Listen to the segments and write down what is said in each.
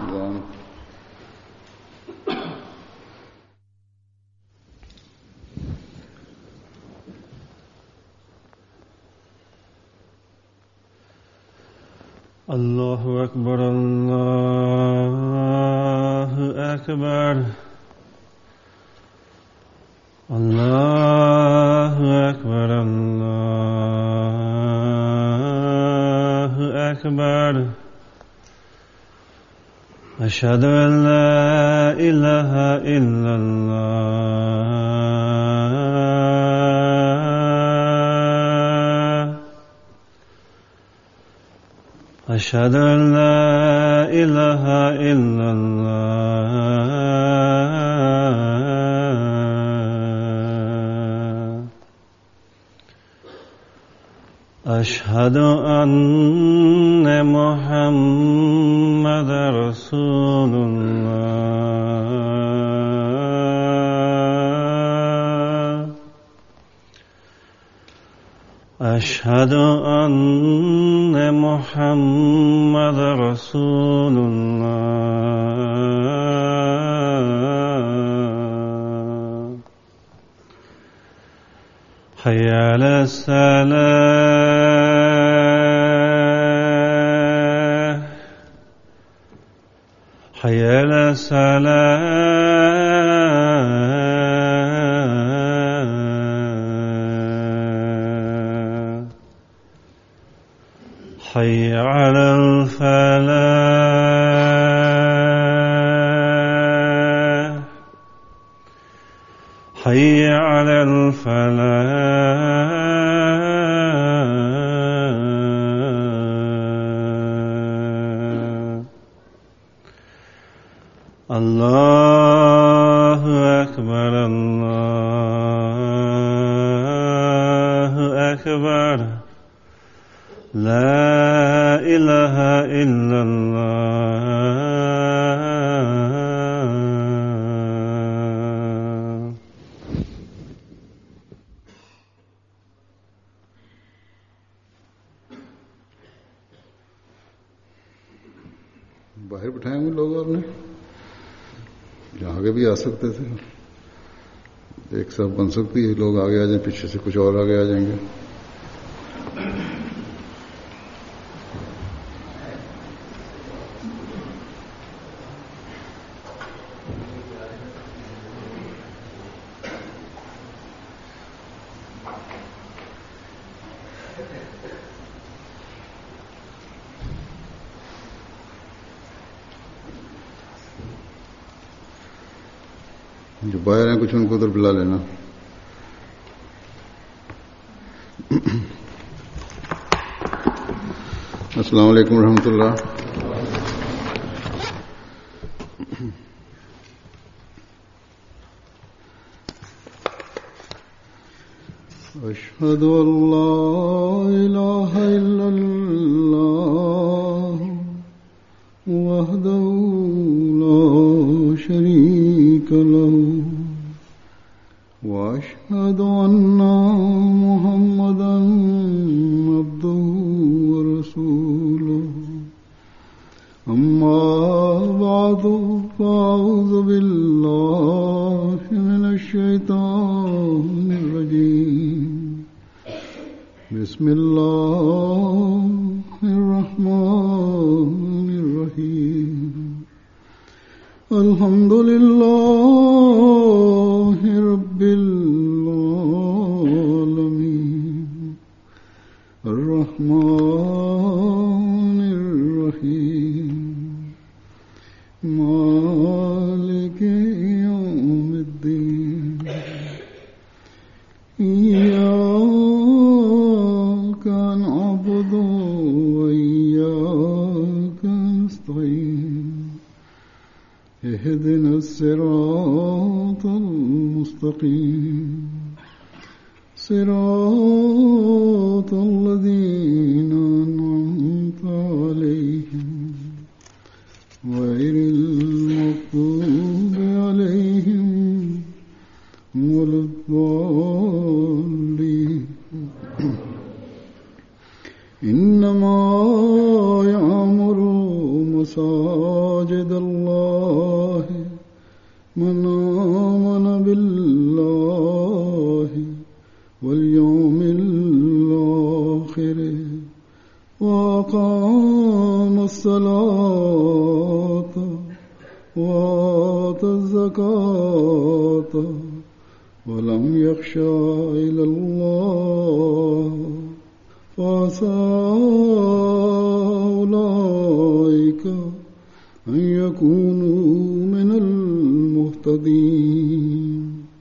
One. الله أكبر الله أكبر الله أكبر الله أكبر أشهد أن لا إله إلا الله أشهد أن لا إله إلا الله أشهد أن محمد رسول الله أشهد أن محمد رسول الله حي على الصلاة حي على الصلاة حي على الفلاح حي على الفلاح الله أكبر الله أكبر لا إله إلا الله बाहर बिठाए होंगे लोग आपने यहाँ आगे भी आ सकते थे एक साथ बन सकती है लोग आगे आ जाए पीछे से कुछ और आगे आ जाएंगे जो बाहर हैं कुछ उनको उधर बुला लेना अस्सलाम वालेकुम रहमतुल्लाह أشهد أن لا إله إلا الله وحده لا شريك له واشهد ان محمدا عبده ورسوله اما بعد فاعوذ بالله من الشيطان الرجيم بسم الله الرحمن الرحيم الحمد لله رب العالمين الرحمن الرحيم مالك يوم الدين إياك نعبد وإياك نستعين اهدنا الصراط المستقيم صراط الذين أنعمت عليهم غير المغضوب عليهم ولا الضالين إنما يعمر مساجد مساجد الله من آمن بالله واليوم الآخر وأقام الصلاة وآتى الزكاة ولم يخشى إلى الله فعسى أولئك أن يكونوا من المهتدين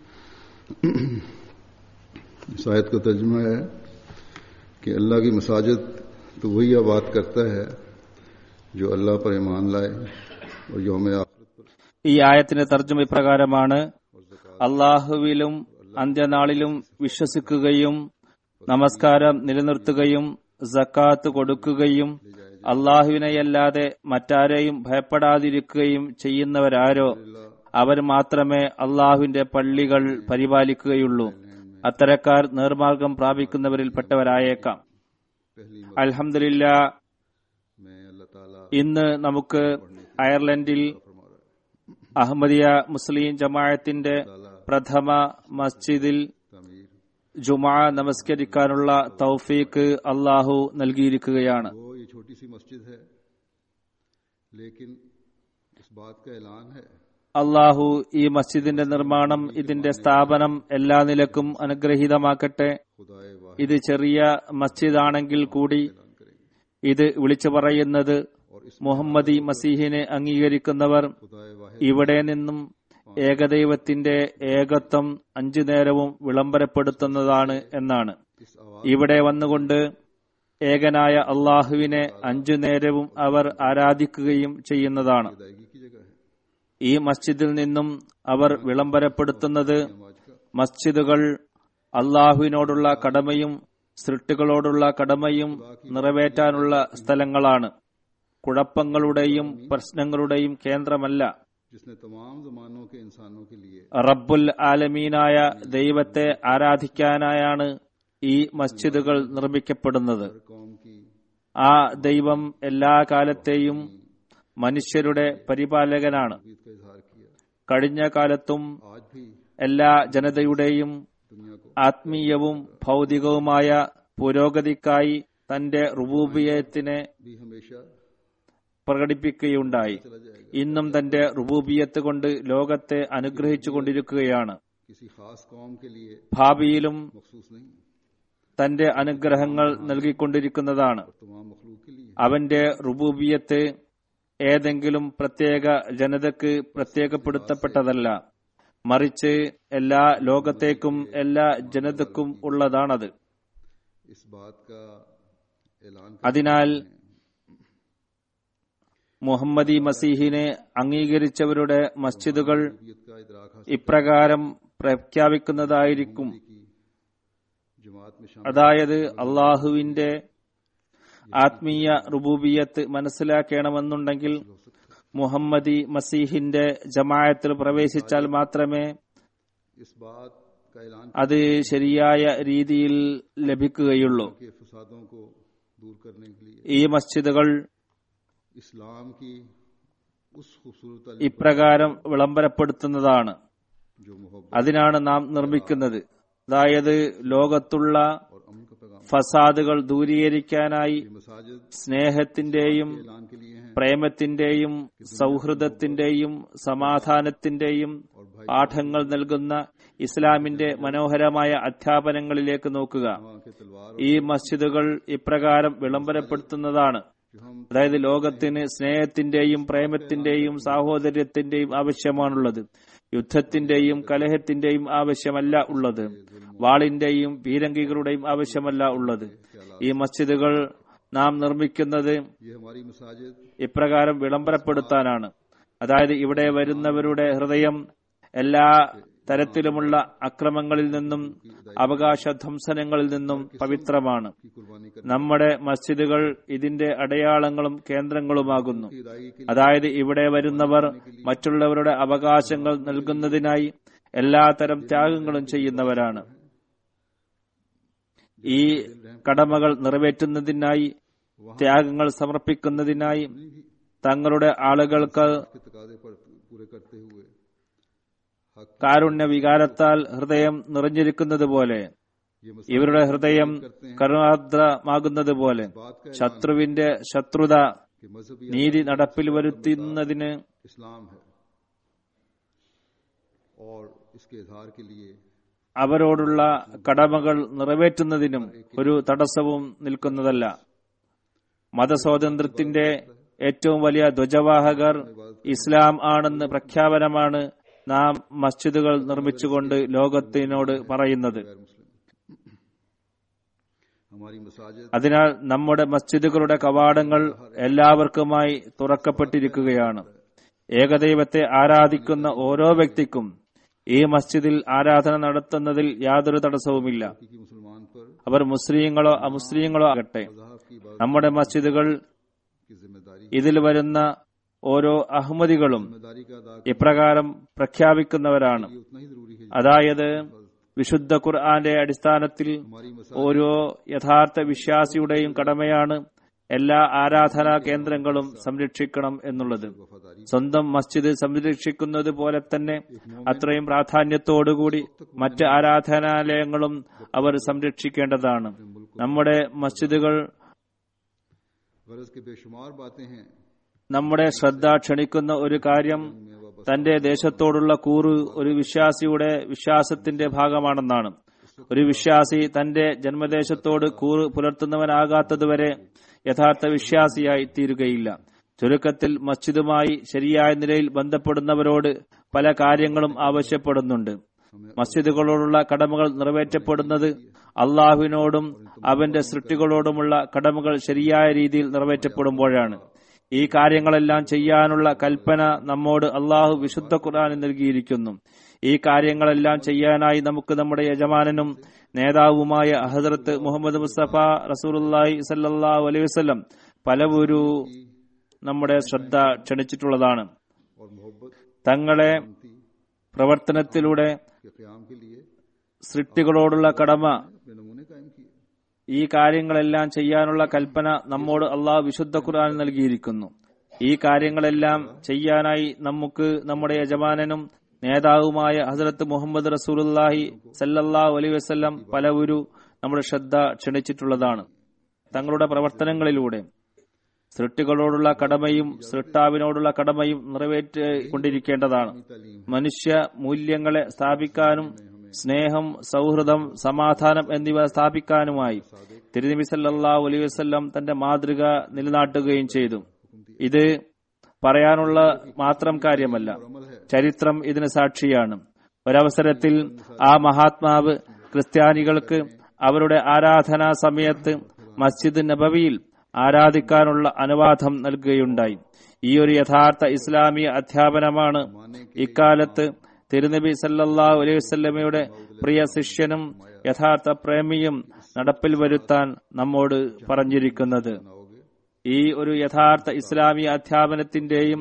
इस आयत का तर्जमा है कि अल्लाह की मसाजिद तो वही आबाद करता है जो अल्लाह पर ईमान लाए और योम आखिरत पर ഈ ആയത്തിന്റെ തർജ്ജമ ഇപ്രകാരമാണ് അള്ളാഹുവിലും അന്ത്യനാളിലും വിശ്വസിക്കുകയും നമസ്കാരം നിലനിർത്തുകയും സക്കാത്ത് കൊടുക്കുകയും അള്ളാഹുവിനെയല്ലാതെ മറ്റാരെയും ഭയപ്പെടാതിരിക്കുകയും ചെയ്യുന്നവരാരോ അവർ മാത്രമേ അള്ളാഹുവിന്റെ പള്ളികൾ പരിപാലിക്കുകയുള്ളൂ അത്തരക്കാർ നേർമാർഗം പ്രാപിക്കുന്നവരിൽപ്പെട്ടവരായേക്കാം पहली അൽഹംദുലില്ല में अल्लाह ताला ഇന്ന് നമുക്ക് അയർലൻഡിൽ फरमा रहा है അഹമ്മദിയ മുസ്ലിം ജമാഅത്തിന്റെ പ്രഥമ മസ്ജിദിൽ तमीर ജുമാ നമസ്കരിക്കാനുള്ള തൗഫീക്ക് അള്ളാഹു നൽകിയിരിക്കുകയാണ് वो ये छोटी सी मस्जिद है लेकिन इस बात का ऐलान है അള്ളാഹു ഈ മസ്ജിദിന്റെ നിർമ്മാണം ഇതിന്റെ സ്ഥാപനം എല്ലാ നിലക്കും അനുഗ്രഹീതമാക്കട്ടെ खुदाए वाहिद ഇത് ചെറിയ മസ്ജിദാണെങ്കിൽ കൂടി ऐलान करेंगे ഇത് വിളിച്ചു പറയുന്നത് മുഹമ്മദി മസീഹിനെ അംഗീകരിക്കുന്നവർ खुदाए वाहिद ഇവിടെ നിന്നും ഏകദൈവത്തിന്റെ ഏകത്വം അഞ്ചു നേരവും വിളംബരപ്പെടുത്തുന്നതാണ് എന്നാണ് इस आवाज ഇവിടെ വന്നുകൊണ്ട് ഏകനായ അള്ളാഹുവിനെ അഞ്ചു നേരവും അവർ ആരാധിക്കുകയും ചെയ്യുന്നതാണ് अदायगी की जगह है ഈ മസ്ജിദിൽ നിന്നും അവർ വിളംബരപ്പെടുത്തുന്നത് नमाज का മസ്ജിദുകൾ അള്ളാഹുവിനോടുള്ള കടമയും സൃഷ്ടികളോടുള്ള കടമയും നിറവേറ്റാനുള്ള സ്ഥലങ്ങളാണ് കുഴപ്പങ്ങളുടെയും പ്രശ്നങ്ങളുടെയും കേന്ദ്രമല്ല जिसने तमाम जमानों के इंसानों के लिए റബ്ബുൽ ആലമീനായ ദൈവത്തെ ആരാധിക്കാനായാണ് ഈ മസ്ജിദുകൾ നിർമ്മിക്കപ്പെടുന്നത് हर कौम की ആ ദൈവം എല്ലാ കാലത്തെയും മനുഷ്യരുടെ പരിപാലകനാണ് उम्मीद का इजहार किया കഴിഞ്ഞ കാലത്തും आज भी എല്ലാ ജനതയുടെയും दुनिया को ആത്മീയവും ഭൗതികവുമായ പുരോഗതിക്കായി തന്റെ റുബൂബിയത്തിനെ भी हमेशा പ്രകടിപ്പിക്കുകയുണ്ടായി चला जाएगा ഇന്നും തന്റെ റുബൂബിയത്ത് കൊണ്ട് ലോകത്തെ അനുഗ്രഹിച്ചു കൊണ്ടിരിക്കുകയാണ് किसी खास कौम के लिए ഭാവിയിലും मखसूस नहीं തന്റെ അനുഗ്രഹങ്ങൾ നൽകിക്കൊണ്ടിരിക്കുന്നതാണ് और तमाम मखलूक के लिए അവന്റെ റുബൂബിയത്ത് ഏതെങ്കിലും പ്രത്യേക ജനതക്ക് പ്രത്യേകപ്പെടുത്തപ്പെട്ടതല്ല മറിച്ച് എല്ലാ ലോകത്തേക്കും എല്ലാ ജനതക്കും ഉള്ളതാണത് इस बात का ऐलान അതിനാൽ മുഹമ്മദി മസീഹിനെ അംഗീകരിച്ചവരുടെ മസ്ജിദുകൾ करबियत का इदराक हासिल ഇപ്രകാരം പ്രഖ്യാപിക്കുന്നതായിരിക്കും की जमात में शामिल അതായത് അള്ളാഹുവിന്റെ ആത്മീയ റുബൂബിയത്ത് മനസ്സിലാക്കണമെന്നുണ്ടെങ്കിൽ മുഹമ്മദി മസീഹിന്റെ ജമായത്തിൽ പ്രവേശിച്ചാൽ മാത്രമേ इस बात का ऐलान അത് ശരിയായ രീതിയിൽ ലഭിക്കുകയുള്ളൂ के फसादों को दूर करने के लिए ഈ മസ്ജിദുകൾ इस्लाम की उस खूबसूरत ഇപ്രകാരം വിളംബരപ്പെടുത്തുന്നതാണ് जो मोहब्बत അതിനാണ് നാം നിർമ്മിക്കുന്നത് അതായത് ലോകത്തുള്ള और अमन का पैगाम ഫസാദുകൾ ദൂരീകരിക്കാനായി ये मसाजिद സ്നേഹത്തിന്റെയും ऐलान के लिए हैं പ്രേമത്തിന്റെയും സൗഹൃദത്തിന്റെയും സമാധാനത്തിന്റെയും പാഠങ്ങൾ നൽകുന്ന ഇസ്ലാമിന്റെ മനോഹരമായ അധ്യാപനങ്ങളിലേക്ക് നോക്കുക वहाँ के तलवार ഈ മസ്ജിദുകൾ ഇപ്രകാരം വിളംബരപ്പെടുത്തുന്നതാണ് जो हम അതായത് ലോകത്തിന് സ്നേഹത്തിന്റെയും പ്രേമത്തിന്റെയും സാഹോദര്യത്തിന്റെയും ആവശ്യമാണുള്ളത് യുദ്ധത്തിന്റെയും കലഹത്തിന്റെയും ആവശ്യമല്ല ഉള്ളത് വാളിന്റെയും പീരങ്കികളുടെയും ആവശ്യമല്ല ഉള്ളത് ഈ മസ്ജിദുകൾ നാം നിർമ്മിക്കുന്നത് ये हमारी मसाजिद ഇപ്രകാരം വിളംബരപ്പെടുത്താനാണ് അതായത് ഇവിടെ വരുന്നവരുടെ ഹൃദയം എല്ലാ തരത്തിലുമുള്ള അക്രമങ്ങളിൽ നിന്നും അവകാശ ധ്വംസനങ്ങളിൽ നിന്നും പവിത്രമാണ് की कुर्बानी करने നമ്മുടെ മസ്ജിദുകൾ ഇതിന്റെ അടയാളങ്ങളും കേന്ദ്രങ്ങളുമാകുന്നു की अदायगी के അതായത് ഇവിടെ വരുന്നവർ മറ്റുള്ളവരുടെ അവകാശങ്ങൾ നൽകുന്നതിനായി എല്ലാത്തരം ത്യാഗങ്ങളും ചെയ്യുന്നവരാണ് ഈ കടമകൾ നിറവേറ്റുന്നതിനായി ത്യാഗങ്ങൾ സമർപ്പിക്കുന്നതിനായി തങ്ങളുടെ ആളുകൾക്ക് के तकाजे पर पूरे करते हुए हक കാരുണ്യ വികാരത്താൽ ഹൃദയം നിറഞ്ഞിരിക്കുന്നത് പോലെ ये मसला ഇവരുടെ ഹൃദയം കരുണാദ്രമാകുന്നത് പോലെ बात का ശത്രുവിന്റെ ശത്രുത कि मजहबी നീതി നടപ്പിൽ വരുത്തുന്നതിന് इस्लाम है और इसके इजहार के लिए അവരോടുള്ള കടമകൾ നിറവേറ്റുന്നതിനും ഒരു തടസ്സവും നിൽക്കുന്നതല്ല മതസ്വാതന്ത്ര്യത്തിന്റെ ഏറ്റവും വലിയ ധ്വജവാഹകർ ഇസ്ലാം ആണെന്ന് പ്രഖ്യാപനമാണ് നാം മസ്ജിദുകൾ നിർമ്മിച്ചുകൊണ്ട് ലോകത്തിനോട് പറയുന്നത് गैर मुस्लिम हमारी मसाजिद അതിനാൽ നമ്മുടെ മസ്ജിദുകളുടെ കവാടങ്ങൾ എല്ലാവർക്കുമായി തുറക്കപ്പെട്ടിരിക്കുകയാണ് ഏകദൈവത്തെ ആരാധിക്കുന്ന ഓരോ വ്യക്തിക്കും ഈ മസ്ജിദിൽ ആരാധന നടത്തുന്നതിൽ യാതൊരു തടസ്സവുമില്ല की मुसलमान पर അവർ മുസ്ലിങ്ങളോ അമുസ്ലിങ്ങളോ ആകട്ടെ मजाहब की इबादत നമ്മുടെ മസ്ജിദുകൾ की जिम्मेदारी ഇതിൽ വരുന്ന ഓരോ അഹമ്മദികളും जिम्मेदारी का अदा ഇപ്രകാരം പ്രഖ്യാപിക്കുന്നവരാണ് ये उतना ही जरूरी है അതായത് വിശുദ്ധ ഖുർആന്റെ അടിസ്ഥാനത്തിൽ हमारी मसाजिद ഓരോ യഥാർത്ഥ വിശ്വാസിയുടെയും കടമയാണ് എല്ലാ ആരാധനാ കേന്ദ്രങ്ങളും സംരക്ഷിക്കണം എന്നുള്ളത് वफादारी സ്വന്തം മസ്ജിദ് സംരക്ഷിക്കുന്നത് പോലെ തന്നെ അത്രയും പ്രാധാന്യത്തോടുകൂടി മറ്റ് ആരാധനാലയങ്ങളും അവർ സംരക്ഷിക്കേണ്ടതാണ് നമ്മുടെ മസ്ജിദുകൾ गरज के बेशुमार बातें हैं നമ്മുടെ ശ്രദ്ധ ക്ഷണിക്കുന്ന ഒരു കാര്യം തന്റെ ദേശത്തോടുള്ള കൂറ് ഒരു വിശ്വാസിയുടെ വിശ്വാസത്തിന്റെ ഭാഗമാണെന്നാണ് ഒരു വിശ്വാസി തന്റെ ജന്മദേശത്തോട് കൂറ് പുലർത്തുന്നവനാകാത്തതുവരെ യഥാർത്ഥ വിശ്വാസിയായി തീരുകയില്ല ചുരുക്കത്തിൽ മസ്ജിദുമായി ശരിയായ നിലയിൽ ബന്ധപ്പെടുന്നവരോട് പല കാര്യങ്ങളും ആവശ്യപ്പെടുന്നുണ്ട് മസ്ജിദുകളോടുള്ള കടമകൾ നിറവേറ്റപ്പെടുന്നത് അള്ളാഹുവിനോടും അവന്റെ സൃഷ്ടികളോടുമുള്ള കടമകൾ ശരിയായ രീതിയിൽ നിറവേറ്റപ്പെടുമ്പോഴാണ് ഈ കാര്യങ്ങളെല്ലാം ചെയ്യാനുള്ള കൽപ്പന നമ്മോട് അള്ളാഹു വിശുദ്ധ ഖുർആാനിൽ നൽകിയിരിക്കുന്നു ഈ കാര്യങ്ങളെല്ലാം ചെയ്യാനായി നമുക്ക് നമ്മുടെ യജമാനനും നേതാവുമായ ഹസരത്ത് മുഹമ്മദ് മുസ്തഫ റസൂലുല്ലാഹി സല്ലല്ലാഹു അലൈഹി വസല്ലം പലവൊരു നമ്മുടെ ശ്രദ്ധ ക്ഷണിച്ചിട്ടുള്ളതാണ് और मोहब्बत തങ്ങളെ പ്രവർത്തനത്തിലൂടെ के क्याम के लिए സൃഷ്ടികളോടുള്ള കടമ अपने नमूने कायम किए ഈ കാര്യങ്ങളെല്ലാം ചെയ്യാനുള്ള കൽപ്പന നമ്മോട് അള്ളാഹു വിശുദ്ധ ഖുർആൻ നൽകിയിരിക്കുന്നു ഈ കാര്യങ്ങളെല്ലാം ചെയ്യാനായി നമുക്ക് നമ്മുടെ യജമാനനും നേതാവുമായ ഹസരത്ത് മുഹമ്മദ് റസൂലുല്ലാഹി സല്ലല്ലാഹു അലൈഹി വസല്ലം പലവരു നമ്മുടെ ശ്രദ്ധ ക്ഷണിച്ചിട്ടുള്ളതാണ് തങ്ങളുടെ പ്രവർത്തനങ്ങളിലൂടെ സൃഷ്ടികളോടുള്ള കടമയും സൃഷ്ടാവിനോടുള്ള കടമയും നിറവേറ്റിക്കൊണ്ടിരിക്കേണ്ടതാണ് മനുഷ്യ മൂല്യങ്ങളെ സ്ഥാപിക്കാനും സ്നേഹം സൗഹൃദം സമാധാനം എന്നിവ സ്ഥാപിക്കാനുമായി തിരുനബി സല്ലല്ലാഹു അലൈഹി വസല്ലം തന്റെ മാതൃക നിലനാട്ടുകയും ചെയ്തു ഇത് പറയാനുള്ള മാത്രം കാര്യമല്ല ചരിത്രം ഇതിന് സാക്ഷിയാണ് ഒരവസരത്തിൽ ആ മഹാത്മാവ് ക്രിസ്ത്യാനികൾക്ക് അവരുടെ ആരാധനാ സമയത്ത് മസ്ജിദ് നബവിയിൽ ആരാധിക്കാനുള്ള അനുവാദം നൽകുകയുണ്ടായി ഈ ഒരു യഥാർത്ഥ ഇസ്ലാമിക അധ്യാപനമാണ് ഇക്കാലത്ത് തിരുനബി സല്ലല്ലാഹു അലൈഹി വസല്ലമയുടെ പ്രിയ ശിഷ്യനും യഥാർത്ഥ പ്രേമിയും നടപ്പിൽ വരുത്താൻ നമ്മോട് പറഞ്ഞിരിക്കുന്നത് ഈ ഒരു യഥാർത്ഥ ഇസ്ലാമിക അധ്യാപനത്തിന്റെയും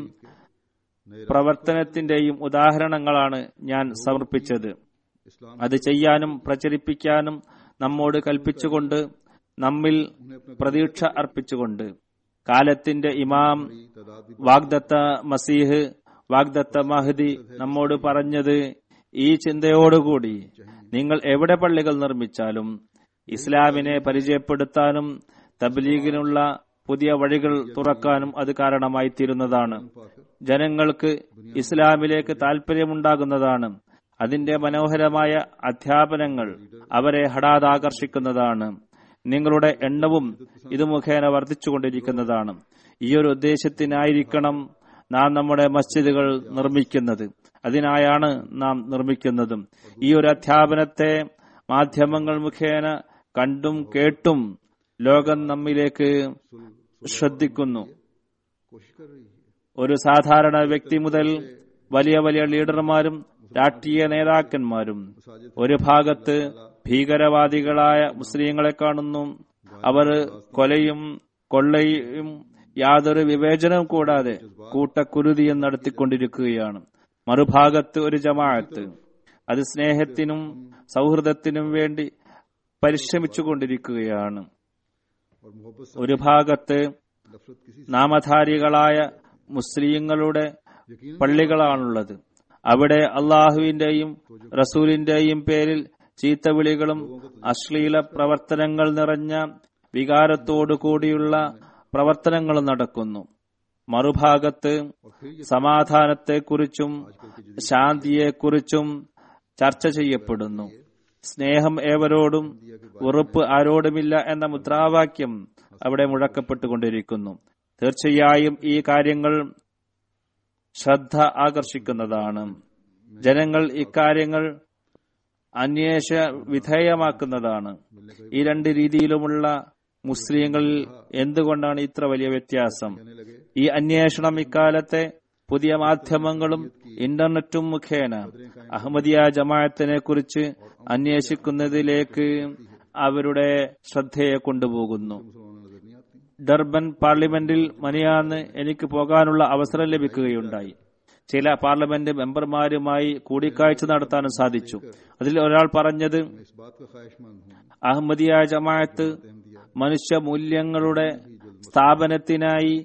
പ്രവർത്തനത്തിന്റെയും ഉദാഹരണങ്ങളാണ് ഞാൻ സമർപ്പിച്ചത് അത് ചെയ്യാനും പ്രചരിപ്പിക്കാനും നമ്മോട് കൽപ്പിച്ചുകൊണ്ട് നമ്മിൽ പ്രതീക്ഷ അർപ്പിച്ചുകൊണ്ട് കാലത്തിന്റെ ഇമാം വാഗ്ദത്ത മസീഹ് വാഗ്ദത്ത മഹദി നമ്മോട് പറഞ്ഞത് ഈ ചിന്തയോടുകൂടി നിങ്ങൾ എവിടെ പള്ളികൾ നിർമ്മിച്ചാലും ഇസ്ലാമിനെ പരിചയപ്പെടുത്താനും തബ്ലീഗിനുള്ള പുതിയ വഴികൾ തുറക്കാനും അത് കാരണമായി തീരുന്നതാണ് ജനങ്ങൾക്ക് ഇസ്ലാമിലേക്ക് താൽപര്യമുണ്ടാകുന്നതാണ് അതിന്റെ മനോഹരമായ അധ്യാപനങ്ങൾ അവരെ ഹഠാത് ആകർഷിക്കുന്നതാണ് നിങ്ങളുടെ എണ്ണവും ഇത് മുഖേന വർദ്ധിച്ചുകൊണ്ടിരിക്കുന്നതാണ് ഈ ഒരു ഉദ്ദേശത്തിനായിരിക്കണം നാം നമ്മുടെ മസ്ജിദുകൾ നിർമ്മിക്കുന്നത് അതിനായാണ് നാം നിർമ്മിക്കുന്നതും ഈ ഒരു അധ്യാപനത്തെ മാധ്യമങ്ങൾ മുഖേന കണ്ടും കേട്ടും ലോകം നമ്മിലേക്ക് ശ്രദ്ധിക്കുന്നു कोशिश कर रही है ഒരു സാധാരണ വ്യക്തി മുതൽ വലിയ വലിയ ലീഡർമാരും രാഷ്ട്രീയ നേതാക്കന്മാരും ഒരു ഭാഗത്ത് ഭീകരവാദികളായ മുസ്ലിങ്ങളെ കാണുന്നു അവർ കൊലയും കൊള്ളയും യാതൊരു വിവേചനവും കൂടാതെ കൂട്ടക്കുരുതിയും നടത്തിക്കൊണ്ടിരിക്കുകയാണ് മറുഭാഗത്ത് ഒരു ജമാഅത്ത് അത് സ്നേഹത്തിനും സൗഹൃദത്തിനും വേണ്ടി പരിശ്രമിച്ചുകൊണ്ടിരിക്കുകയാണ് और मोहब्बत से ഒരു ഭാഗത്ത് नफरत किसी നാമധാരികളായ മുസ്ലിങ്ങളുടെ പള്ളികളാണുള്ളത് അവിടെ അള്ളാഹുവിന്റെയും റസൂലിന്റെയും പേരിൽ ചീത്തവിളികളും അശ്ലീല പ്രവർത്തനങ്ങൾ നിറഞ്ഞ വികാരത്തോടു കൂടിയുള്ള പ്രവർത്തനങ്ങൾ നടക്കുന്നു മറുഭാഗത്ത് സമാധാനത്തെക്കുറിച്ചും ശാന്തിയെക്കുറിച്ചും ചർച്ച ചെയ്യപ്പെടുന്നു സ്നേഹം ഏവരോടും ഉറപ്പ് ആരോടുമില്ല എന്ന മുദ്രാവാക്യം അവിടെ മുഴക്കപ്പെട്ടുകൊണ്ടിരിക്കുന്നു തീർച്ചയായും ഈ കാര്യങ്ങൾ ശ്രദ്ധ ആകർഷിക്കുന്നതാണ് ജനങ്ങൾ ഇക്കാര്യങ്ങൾ അന്വേഷ വിധേയമാക്കുന്നതാണ് ഈ രണ്ട് രീതിയിലുമുള്ള മുസ്ലിങ്ങളിൽ എന്തുകൊണ്ടാണ് ഇത്ര വലിയ വ്യത്യാസം ഈ അന്വേഷണം ഇക്കാലത്തെ പുതിയ മാധ്യമങ്ങളും ഇന്റർനെറ്റും മുഖേന അഹമ്മദിയ ജമാഅത്തിനെ കുറിച്ച് അന്വേഷിക്കുന്നതിലേക്ക് അവരുടെ ശ്രദ്ധയെ കൊണ്ടുപോകുന്നു ഡർബൻ പാർലമെന്റിൽ മനിയാന്ന് എനിക്ക് പോകാനുള്ള അവസരം ലഭിക്കുകയുണ്ടായി ചില പാർലമെന്റ് മെമ്പർമാരുമായി കൂടിക്കാഴ്ച നടത്താനും സാധിച്ചു അതിൽ ഒരാൾ പറഞ്ഞത് इस बात का ख्वाहिशमंद हूँ അഹമ്മദിയ ജമാഅത്ത് മനുഷ്യ മൂല്യങ്ങളുടെ സ്ഥാപനത്തിനായി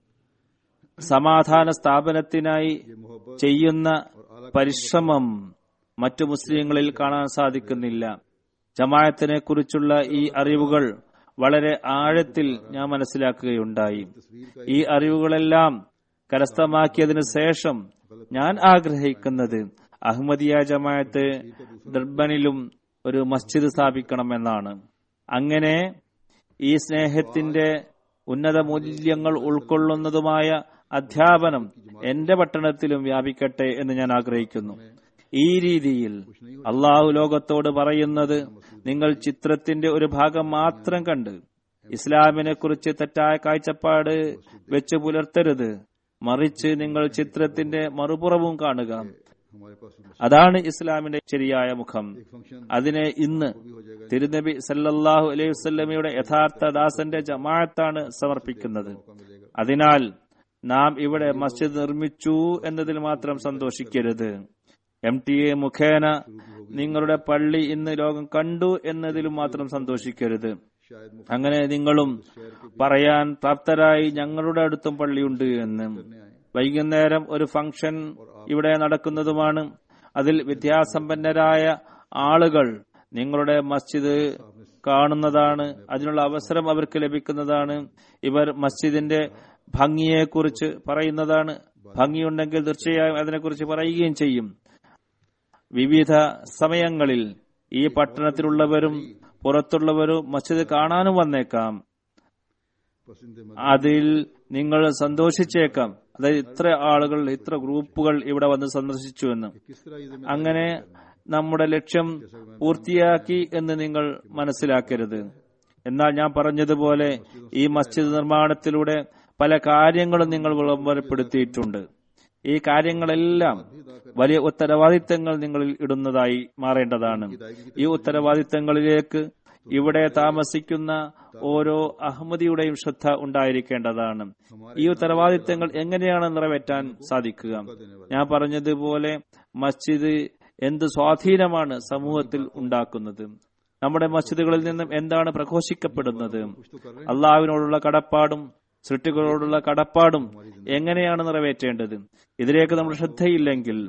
സമാധാന സ്ഥാപനത്തിനായി ചെയ്യുന്ന പരിശ്രമം മറ്റു മുസ്ലിങ്ങളിൽ കാണാൻ സാധിക്കുന്നില്ല ജമാഅത്തിനെ കുറിച്ചുള്ള ഈ അറിവുകൾ വളരെ ആഴത്തിൽ ഞാൻ മനസ്സിലാക്കുകയുണ്ടായി ഈ അറിവുകളെല്ലാം കരസ്ഥമാക്കിയതിനു ശേഷം ഞാൻ ആഗ്രഹിക്കുന്നത് അഹമ്മദിയ ജമാഅത്ത് ഡർബനിലും ഒരു മസ്ജിദ് സ്ഥാപിക്കണമെന്നാണ് അങ്ങനെ ഈ സ്നേഹത്തിന്റെ ഉന്നത മൂല്യങ്ങൾ ഉൾക്കൊള്ളുന്നതുമായ അധ്യാപനം എന്റെ പട്ടണത്തിലും വ്യാപിക്കട്ടെ എന്ന് ഞാൻ ആഗ്രഹിക്കുന്നു ഈ രീതിയിൽ അള്ളാഹു ലോകത്തോട് പറയുന്നത് നിങ്ങൾ ചിത്രത്തിന്റെ ഒരു ഭാഗം മാത്രം കണ്ട് ഇസ്ലാമിനെ കുറിച്ച് തെറ്റായ കാഴ്ചപ്പാട് വെച്ച് പുലർത്തരുത് മറിച്ച് നിങ്ങൾ ചിത്രത്തിന്റെ മറുപുറവും കാണുക हमारे पास भी അതാണ് ഇസ്ലാമിന്റെ ശരിയായ മുഖം फंक्शन അതിനെ ഇന്ന് തിരുനബി സല്ലല്ലാഹു അലൈഹി വസല്ലമയുടെ യഥാർത്ഥ ദാസന്റെ ജമാഅത്താണ് സമർപ്പിക്കുന്നത് അതിനാൽ നാം ഇവിടെ മസ്ജിദ് നിർമ്മിച്ചു എന്നതിൽ മാത്രം സന്തോഷിക്കരുത് എം ടി എ മുഖേന നിങ്ങളുടെ പള്ളി ഇന്ന് ലോകം കണ്ടു എന്നതിലും മാത്രം സന്തോഷിക്കരുത് शायद मुफ्त അങ്ങനെ നിങ്ങളും പറയാൻ പ്രാപ്തരായി ഞങ്ങളുടെ അടുത്തും പള്ളിയുണ്ട് എന്ന് വൈകുന്നേരം ഒരു ഫംഗ്ഷൻ ഇവിടെ നടക്കുന്നതുമാണ് അതിൽ വിദ്യാസമ്പന്നരായ ആളുകൾ നിങ്ങളുടെ മസ്ജിദ് കാണുന്നതാണ് അതിനുള്ള അവസരം അവർക്ക് ലഭിക്കുന്നതാണ് ഇവർ മസ്ജിദിന്റെ ഭംഗിയെക്കുറിച്ച് പറയുന്നതാണ് ഭംഗിയുണ്ടെങ്കിൽ തീർച്ചയായും അതിനെക്കുറിച്ച് പറയുകയും ചെയ്യും വിവിധ സമയങ്ങളിൽ ഈ പട്ടണത്തിലുള്ളവരും പുറത്തുള്ളവരും മസ്ജിദ് കാണാനും വന്നേക്കാം पसंद അതിൽ നിങ്ങൾ സന്തോഷിച്ചേക്കാം അതായത് ഇത്ര ആളുകൾ ഇത്ര ഗ്രൂപ്പുകൾ ഇവിടെ വന്ന് സന്ദർശിച്ചു എന്ന് किस तरह ये അങ്ങനെ നമ്മുടെ ലക്ഷ്യം പൂർത്തിയാക്കി എന്ന് നിങ്ങൾ മനസ്സിലാക്കരുത് എന്നാൽ ഞാൻ പറഞ്ഞതുപോലെ ഈ മസ്ജിദ് നിർമ്മാണത്തിലൂടെ പല കാര്യങ്ങളും നിങ്ങൾ വിളംബരപ്പെടുത്തിയിട്ടുണ്ട് ഈ കാര്യങ്ങളെല്ലാം വലിയ ഉത്തരവാദിത്തങ്ങൾ നിങ്ങളിൽ ഇടുന്നതായി മാറേണ്ടതാണ് ഈ ഉത്തരവാദിത്തങ്ങളിലേക്ക് ഇവിടെ താമസിക്കുന്ന ഓരോ അഹമ്മദിയുടെയും ശ്രദ്ധ ഉണ്ടായിരിക്കേണ്ടതാണ് ഈ ഉത്തരവാദിത്തങ്ങൾ എങ്ങനെയാണ് നിറവേറ്റാൻ സാധിക്കുക ഞാൻ പറഞ്ഞതുപോലെ മസ്ജിദ് എന്ത് സ്വാധീനമാണ് സമൂഹത്തിൽ ഉണ്ടാക്കുന്നത് നമ്മുടെ മസ്ജിദുകളിൽ നിന്നും എന്താണ് പ്രഘോഷിക്കപ്പെടുന്നത് അള്ളാഹുവിനോടുള്ള കടപ്പാടും സൃഷ്ടികളോടുള്ള കടപ്പാടും എങ്ങനെയാണ് നിറവേറ്റേണ്ടത് ഇതിലേക്ക് നമ്മൾ ശ്രദ്ധയില്ലെങ്കിൽ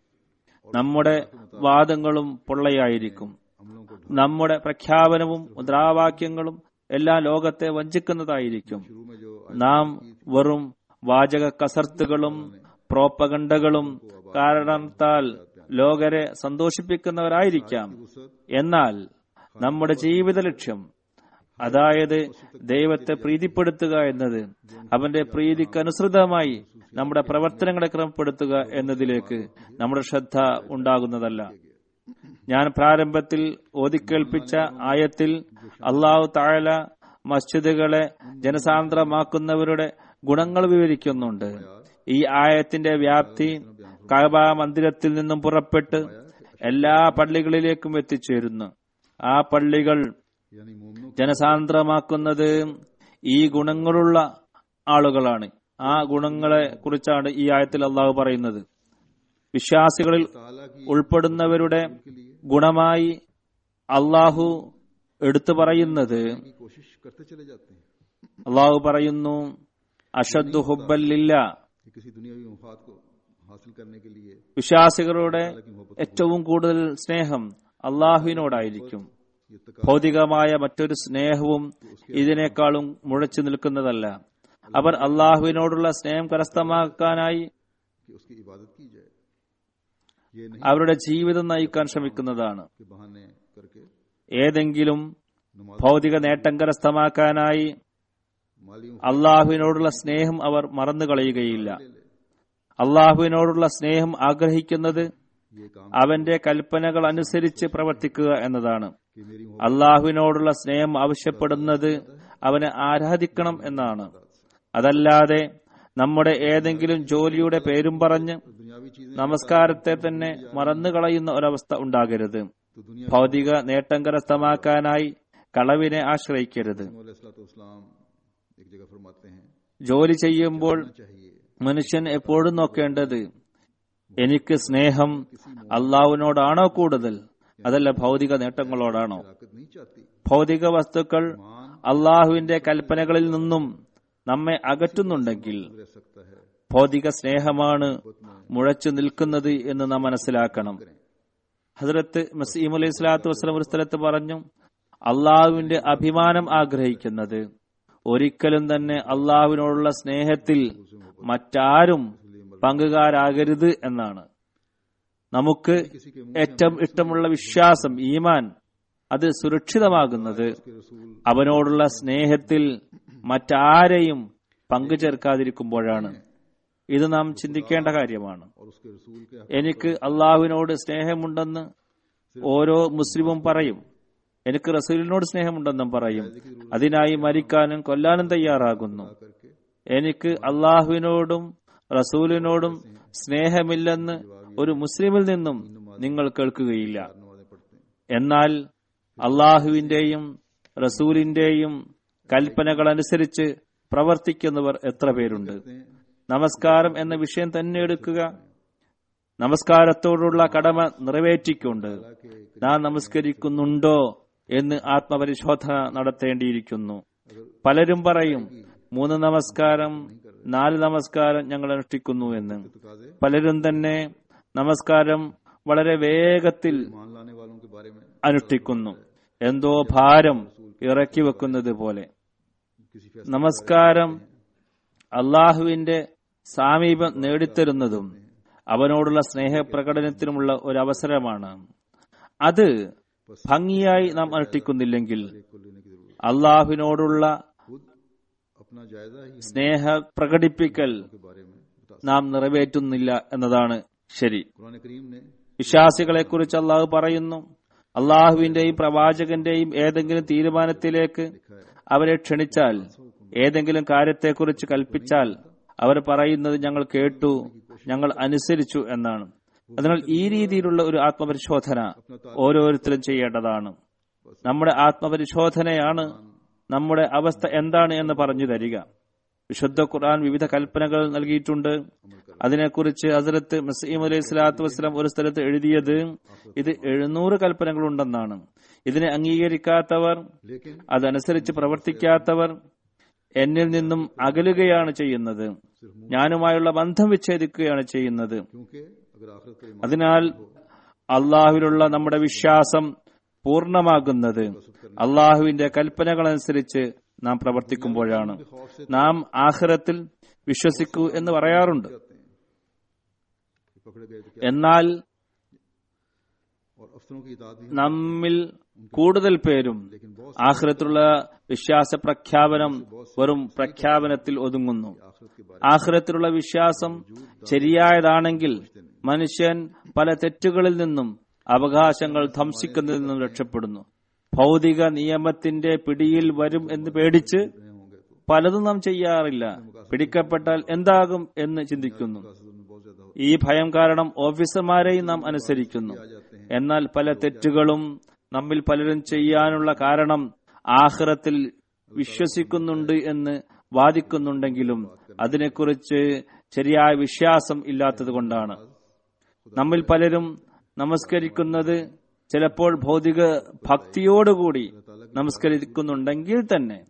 നമ്മുടെ വാദങ്ങളും പൊള്ളയായിരിക്കും നമ്മുടെ പ്രഖ്യാപനവും മുദ്രാവാക്യങ്ങളും എല്ലാ ലോകത്തെ വഞ്ചിക്കുന്നതായിരിക്കും നാം വെറും വാചക കസർത്തുകളും പ്രോപ്പഗണ്ടകളും കാരണത്താൽ ലോകരെ സന്തോഷിപ്പിക്കുന്നവരായിരിക്കാം എന്നാൽ നമ്മുടെ ജീവിത ലക്ഷ്യം അതായത് ദൈവത്തെ പ്രീതിപ്പെടുത്തുക എന്നത് അവന്റെ പ്രീതിക്കനുസൃതമായി നമ്മുടെ പ്രവർത്തനങ്ങളെ ക്രമപ്പെടുത്തുക എന്നതിലേക്ക് നമ്മുടെ ശ്രദ്ധ ഉണ്ടാകുന്നതല്ല ഞാൻ പ്രാരംഭത്തിൽ ഓതിക്കേൾപ്പിച്ച ആയത്തിൽ അള്ളാഹു താഴല മസ്ജിദുകളെ ജനസാന്ദ്രമാക്കുന്നവരുടെ ഗുണങ്ങൾ വിവരിക്കുന്നുണ്ട് ഈ ആയത്തിന്റെ വ്യാപ്തി കഅബ മന്ദിരത്തിൽ നിന്നും പുറപ്പെട്ട് എല്ലാ പള്ളികളിലേക്കും എത്തിച്ചേരുന്നു ആ പള്ളികൾ यानी मोमनों ജനസാന്ദ്രമാക്കുന്നത് ഈ ഗുണങ്ങളുള്ള ആളുകളാണ് ആ ഗുണങ്ങളെ കുറിച്ചാണ് ഈ ആയത്തിൽ അള്ളാഹു പറയുന്നത് വിശ്വാസികളിൽ ताला की ഉൾപ്പെടുന്നവരുടെ ഗുണമായി അള്ളാഹു എടുത്തു പറയുന്നത് की कोशिश करते चले जाते हैं അള്ളാഹു പറയുന്നു അഷദ്ദു ഹുബല്ലില്ല कि किसी दुनियावी मुफाद को हासिल करने के लिए വിശ്വാസികളുടെ ഏറ്റവും കൂടുതൽ സ്നേഹം അള്ളാഹുവിനോടായിരിക്കും ये तक ഭൗതികമായ മറ്റൊരു സ്നേഹവും ഇതിനേക്കാളും മുഴച്ചു നിൽക്കുന്നതല്ല അവർ അള്ളാഹുവിനോടുള്ള സ്നേഹം കരസ്ഥമാക്കാനായി कि उसकी इबादत की जाए ये नहीं അവരുടെ ജീവിതം നയിക്കാൻ ശ്രമിക്കുന്നതാണ് कि बहाने करके ഏതെങ്കിലും नमाज ഭൗതിക നേട്ടം കരസ്ഥമാക്കാനായി माली അള്ളാഹുവിനോടുള്ള സ്നേഹം അവർ മറന്നു കളയുകയില്ല അള്ളാഹുവിനോടുള്ള സ്നേഹം ആഗ്രഹിക്കുന്നത് ये काम അവന്റെ കൽപ്പനകൾ അനുസരിച്ച് പ്രവർത്തിക്കുക എന്നതാണ് कि मेरी അള്ളാഹുവിനോടുള്ള സ്നേഹം ആവശ്യപ്പെടുന്നത് അവനെ ആരാധിക്കണം എന്നാണ് അതല്ലാതെ നമ്മുടെ ഏതെങ്കിലും ജോലിയുടെ പേരും പറഞ്ഞ് दुनियावी चीजें നമസ്കാരത്തെ തന്നെ മറന്നുകളയുന്ന ഒരവസ്ഥ ഉണ്ടാകരുത് तो दुनिया ഭൗതിക നേട്ടം കരസ്ഥമാക്കാനായി കളവിനെ ആശ്രയിക്കരുത് इस्लाम एक जगह फरमाते हैं ജോലി ചെയ്യുമ്പോൾ चाहिए മനുഷ്യൻ എപ്പോഴും നോക്കേണ്ടത് എനിക്ക് സ്നേഹം അള്ളാഹുവിനോടാണോ കൂടുതൽ അതല്ല ഭൗതിക നേട്ടങ്ങളോടാണോ ताकत नहीं चाहती ഭൗതിക വസ്തുക്കൾ അള്ളാഹുവിന്റെ കൽപ്പനകളിൽ നിന്നും നമ്മെ അകറ്റുന്നുണ്ടെങ്കിൽ रह सकता है ഭൗതിക സ്നേഹമാണ് മുഴച്ചു നിൽക്കുന്നത് എന്ന് നാം മനസ്സിലാക്കണം ഹസരത്ത് മസീം അലൈഹി സ്വലാത്തു വസ്ലം ഒരു സ്ഥലത്ത് പറഞ്ഞു അള്ളാഹുവിന്റെ അഭിമാനം ആഗ്രഹിക്കുന്നത് ഒരിക്കലും തന്നെ അള്ളാഹുവിനോടുള്ള സ്നേഹത്തിൽ മറ്റാരും പങ്കുകാരാകരുത് എന്നാണ് നമുക്ക് ഏറ്റവും ഇഷ്ടമുള്ള വിശ്വാസം ഈമാൻ അത് സുരക്ഷിതമാകുന്നത് അവനോടുള്ള സ്നേഹത്തിൽ മറ്റാരെയും പങ്കു ചേർക്കാതിരിക്കുമ്പോഴാണ് ഇത് നാം ചിന്തിക്കേണ്ട കാര്യമാണ് और उसके रसूल के എനിക്ക് അള്ളാഹുവിനോട് സ്നേഹമുണ്ടെന്ന് ഓരോ മുസ്ലിമും പറയും എനിക്ക് റസൂലിനോട് സ്നേഹമുണ്ടെന്നും പറയും അതിനായി മരിക്കാനും കൊല്ലാനും തയ്യാറാകുന്നു करके എനിക്ക് അള്ളാഹുവിനോടും റസൂലിനോടും സ്നേഹമില്ലെന്ന് ഒരു മുസ്ലിമിൽ നിന്നും നിങ്ങൾ കേൾക്കുകയില്ല नमाजें पढ़ते हैं എന്നാൽ അള്ളാഹുവിന്റെയും റസൂലിന്റെയും കൽപ്പനകൾ അനുസരിച്ച് പ്രവർത്തിക്കുന്നവർ എത്ര പേരുണ്ട് നമസ്കാരം എന്ന വിഷയം തന്നെ എടുക്കുക നമസ്കാരത്തോടുള്ള കടമ നിറവേറ്റിക്കൊണ്ട് നാം നമസ്കരിക്കുന്നുണ്ടോ എന്ന് ആത്മപരിശോധന നടത്തേണ്ടിയിരിക്കുന്നു പലരും പറയും മൂന്ന് നമസ്കാരം നാല് നമസ്കാരം ഞങ്ങൾ അനുഷ്ഠിക്കുന്നു എന്ന് പലരും തന്നെ നമസ്കാരം വളരെ വേഗത്തിൽ मान लाने वालों के बारे में അനുഷ്ഠിക്കുന്നു എന്തോ ഭാരം ഇറക്കി വെക്കുന്നത് പോലെ किसी നമസ്കാരം അള്ളാഹുവിന്റെ സാമീപം നേടിത്തരുന്നതും അവനോടുള്ള സ്നേഹപ്രകടനത്തിനുമുള്ള ഒരു അവസരമാണ് അത് ഭംഗിയായി നാം അനുഷ്ഠിക്കുന്നില്ലെങ്കിൽ को लेने की जरूरत അള്ളാഹുവിനോടുള്ള खुद अपना जायजा ही സ്നേഹ പ്രകടിപ്പിക്കൽ के बारे में बता നാം നിറവേറ്റുന്നില്ല എന്നതാണ് ശരി कुरान करीम ने വിശ്വാസികളെ കുറിച്ച് അള്ളാഹു പറയുന്നു അള്ളാഹുവിന്റെയും പ്രവാചകന്റെയും ഏതെങ്കിലും തീരുമാനത്തിലേക്ക് അവരെ ക്ഷണിച്ചാൽ ഏതെങ്കിലും കാര്യത്തെക്കുറിച്ച് കൽപ്പിച്ചാൽ അവർ പറയുന്നത് ഞങ്ങൾ കേട്ടു ഞങ്ങൾ അനുസരിച്ചു എന്നാണ് അതിനാൽ ഈ രീതിയിലുള്ള ഒരു ആത്മപരിശോധന ഓരോരുത്തരും ചെയ്യേണ്ടതാണ് നമ്മുടെ ആത്മപരിശോധനയാണ് നമ്മുടെ അവസ്ഥ എന്താണ് എന്ന് പറഞ്ഞു തരിക വിശുദ്ധ ഖുർആൻ വിവിധ കൽപ്പനകൾ നൽകിയിട്ടുണ്ട് അതിനെക്കുറിച്ച് ഹസരത്ത് മസീം അലൈഹി സ്വലാത്തു വസ്സലാം ഒരു സ്ഥലത്ത് എഴുതിയത് ഇത് എഴുന്നൂറ് കൽപ്പനകളുണ്ടെന്നാണ് ഇതിനെ അംഗീകരിക്കാത്തവർ लेकिन അതനുസരിച്ച് പ്രവർത്തിക്കാത്തവർ എന്നിൽ നിന്നും അകലുകയാണ് ചെയ്യുന്നത് ഞാനുമായുള്ള ബന്ധം വിച്ഛേദിക്കുകയാണ് ചെയ്യുന്നത് क्योंकि अगर आखिरत का ईमान അതിനാൽ അള്ളാഹുവിലുള്ള നമ്മുടെ വിശ്വാസം പൂർണ്ണമാകുന്നത് അള്ളാഹുവിന്റെ കൽപ്പനകളനുസരിച്ച് നാം പ്രവർത്തിക്കുമ്പോഴാണ് നാം ആഖിറത്തിൽ വിശ്വസിക്കൂ എന്ന് പറയാറുണ്ട് पकड़े गए तो क्या എന്നാൽ और अफसरों की इताद भी നമ്മിൽ കൂടുതൽ പേരും ആഖിറത്തിലുള്ള വിശ്വാസ പ്രഖ്യാപനം വെറും പ്രഖ്യാപനത്തിൽ ഒതുങ്ങുന്നു आखिरत के बारे ആഖിറത്തിലുള്ള വിശ്വാസം ശരിയായതാണെങ്കിൽ മനുഷ്യൻ പല തെറ്റുകളിൽ നിന്നും അവകാശങ്ങൾ ധംസിക്കുന്നതിൽ നിന്നും രക്ഷപ്പെടുന്നു ഭൗതിക നിയമത്തിന്റെ പിടിയിൽ വരും എന്ന് പേടിച്ച് में होंगे तो പലതും നാം ചെയ്യാറില്ല പിടിക്കപ്പെട്ടാൽ എന്താകും എന്ന് ചിന്തിക്കുന്നു असल में बहुत ज्यादा हो ഈ ഭയം കാരണം ഓഫീസർമാരെയും നാം അനുസരിക്കുന്നു എന്നാൽ പല തെറ്റുകളും നമ്മിൽ പലരും ചെയ്യാനുള്ള കാരണം ആഹ്റത്തിൽ വിശ്വസിക്കുന്നുണ്ട് എന്ന് വാദിക്കുന്നുണ്ടെങ്കിലും അതിനെക്കുറിച്ച് ശരിയായ വിശ്വാസം ഇല്ലാത്തത് കൊണ്ടാണ് നമ്മിൽ പലരും നമസ്കരിക്കുന്നത് ചിലപ്പോൾ ഭൗതിക ഭക്തിയോടുകൂടി നമസ്കരിക്കുന്നുണ്ടെങ്കിൽ തന്നെ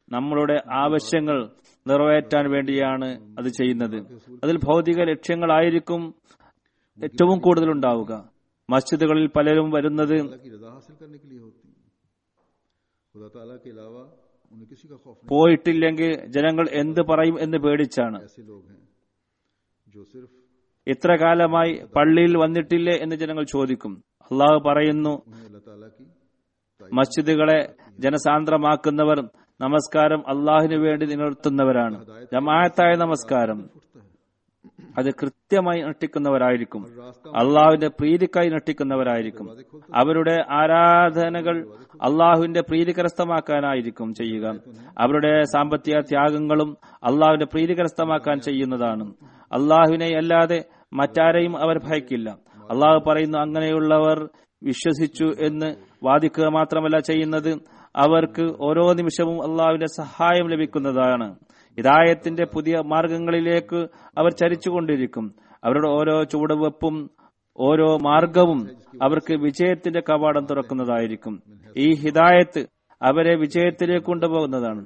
നമ്മളുടെ ആവശ്യങ്ങൾ നിറവേറ്റാൻ വേണ്ടിയാണ് അത് ചെയ്യുന്നത് അതിൽ ഭൗതിക ലക്ഷ്യങ്ങളായിരിക്കും ഏറ്റവും കൂടുതൽ ഉണ്ടാവുക മസ്ജിദുകളിൽ പലരും വരുന്നത് अल्लाह की रजा हासिल करने के लिए होती है खुदा ताला के अलावा उन्हें किसी का खौफ नहीं പോയിട്ടില്ലെങ്കിൽ ജനങ്ങൾ എന്ത് പറയും എന്ന് പേടിച്ചാണ് ऐसे लोग हैं जो सिर्फ ഇത്ര കാലമായി പള്ളിയിൽ വന്നിട്ടില്ലേ എന്ന് ജനങ്ങൾ ചോദിക്കും അള്ളാഹു പറയുന്നു उन्हें अल्लाह ताला की മസ്ജിദുകളെ ജനസാന്ദ്രമാക്കുന്നവർ നമസ്കാരം അള്ളാഹിനു വേണ്ടി നിലനിർത്തുന്നവരാണ് ജമാഅത്തായ നമസ്കാരം അത് കൃത്യമായി നട്ടിക്കുന്നവരായിരിക്കും അള്ളാഹുവിന്റെ പ്രീതിക്കായി നട്ടിക്കുന്നവരായിരിക്കും അവരുടെ ആരാധനകൾ അള്ളാഹുവിന്റെ പ്രീതി കരസ്ഥമാക്കാനായിരിക്കും ചെയ്യുക അവരുടെ സാമ്പത്തിക ത്യാഗങ്ങളും അള്ളാഹുവിന്റെ പ്രീതി കരസ്ഥമാക്കാൻ ചെയ്യുന്നതാണ് അള്ളാഹുവിനെ അല്ലാതെ മറ്റാരെയും അവർ ഭയക്കില്ല അള്ളാഹു പറയുന്നു അങ്ങനെയുള്ളവർ വിശ്വസിച്ചു എന്ന് വാദിക്കുക മാത്രമല്ല ചെയ്യുന്നത് അവർക്ക് ഓരോ നിമിഷവും അള്ളാഹുവിന്റെ സഹായം ലഭിക്കുന്നതാണ് ഹിദായത്തിന്റെ പുതിയ മാർഗങ്ങളിലേക്ക് അവർ ചരിച്ചുകൊണ്ടിരിക്കും അവരുടെ ഓരോ ചുവടുവെപ്പും ഓരോ മാർഗവും അവർക്ക് വിജയത്തിന്റെ കവാടം തുറക്കുന്നതായിരിക്കും ഈ ഹിദായത്ത് അവരെ വിജയത്തിലേക്ക് കൊണ്ടുപോകുന്നതാണ്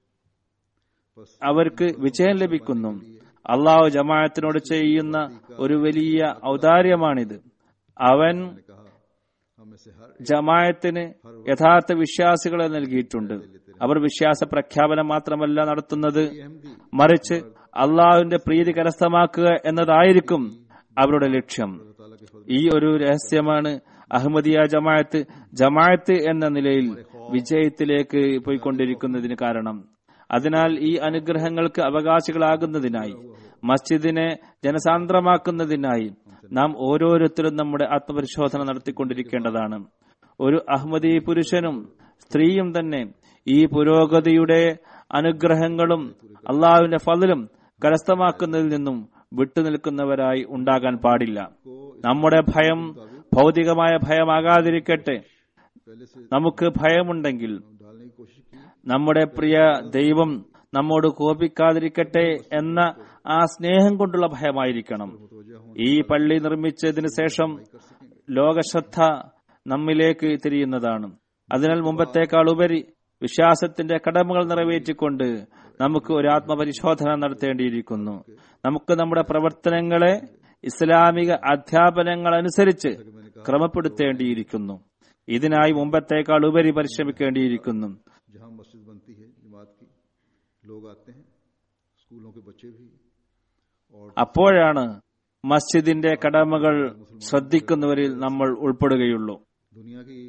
അവർക്ക് വിജയം ലഭിക്കുന്നു അള്ളാഹു ജമാഅത്തിനോട് ചെയ്യുന്ന ഒരു വലിയ ഔദാര്യമാണിത് അവൻ कहा हम में से हर ജമായത്തിന് യഥാർത്ഥ വിശ്വാസികളെ നൽകിയിട്ടുണ്ട് അവർ വിശ്വാസ പ്രഖ്യാപനം മാത്രമല്ല നടത്തുന്നത് മറിച്ച് അള്ളാഹുവിന്റെ പ്രീതി കരസ്ഥമാക്കുക എന്നതായിരിക്കും അവരുടെ ലക്ഷ്യം ഈ ഒരു രഹസ്യമാണ് അഹമ്മദിയ ജമായത്ത് ജമായത്ത് എന്ന നിലയിൽ വിജയത്തിലേക്ക് പോയിക്കൊണ്ടിരിക്കുന്നതിന് കാരണം അതിനാൽ ഈ അനുഗ്രഹങ്ങൾക്ക് അവകാശികളാകുന്നതിനായി മസ്ജിദിനെ ജനസാന്ദ്രമാക്കുന്നതിനായി നാം ഓരോരുത്തരും നമ്മുടെ ആത്മപരിശോധന നടത്തിക്കൊണ്ടിരിക്കേണ്ടതാണ് ഒരു അഹമ്മദി പുരുഷനും സ്ത്രീയും തന്നെ ഈ പുരോഗതിയുടെ അനുഗ്രഹങ്ങളും അള്ളാഹുവിന്റെ ഫതിലും കരസ്ഥമാക്കുന്നതിൽ നിന്നും വിട്ടുനിൽക്കുന്നവരായി ഉണ്ടാകാൻ പാടില്ല നമ്മുടെ ഭയം ഭൗതികമായ ഭയമാകാതിരിക്കട്ടെ നമുക്ക് ഭയമുണ്ടെങ്കിൽ डालने की कोशिश की നമ്മുടെ പ്രിയ ദൈവം നമ്മോട് കോപിക്കാതിരിക്കട്ടെ എന്ന ആ സ്നേഹം കൊണ്ടുള്ള ഭയമായിരിക്കണം ഈ പള്ളി നിർമ്മിച്ചതിന് ശേഷം ലോകശ്രദ്ധ നമ്മിലേക്ക് തിരിയുന്നതാണ് അതിനാൽ മുമ്പത്തേക്കാൾ ഉപരി വിശ്വാസത്തിന്റെ കടമകൾ നിറവേറ്റിക്കൊണ്ട് നമുക്ക് ഒരു ആത്മപരിശോധന നടത്തേണ്ടിയിരിക്കുന്നു നമുക്ക് നമ്മുടെ പ്രവർത്തനങ്ങളെ ഇസ്ലാമിക അധ്യാപനങ്ങൾ അനുസരിച്ച് ക്രമപ്പെടുത്തേണ്ടിയിരിക്കുന്നു ഇതിനായി മുമ്പത്തേക്കാൾ ഉപരി പരിശ്രമിക്കേണ്ടിയിരിക്കുന്നു जहाँ मस्जिद बनती है जमात की लोग आते हैं स्कूलों के बच्चे भी और അപ്പോഴാണ് മസ്ജിദിന്റെ കടമകൾ ശ്രദ്ധിക്കുന്നവരിൽ നമ്മൾ ഉൾപ്പെടുകയുള്ളൂ दुनिया की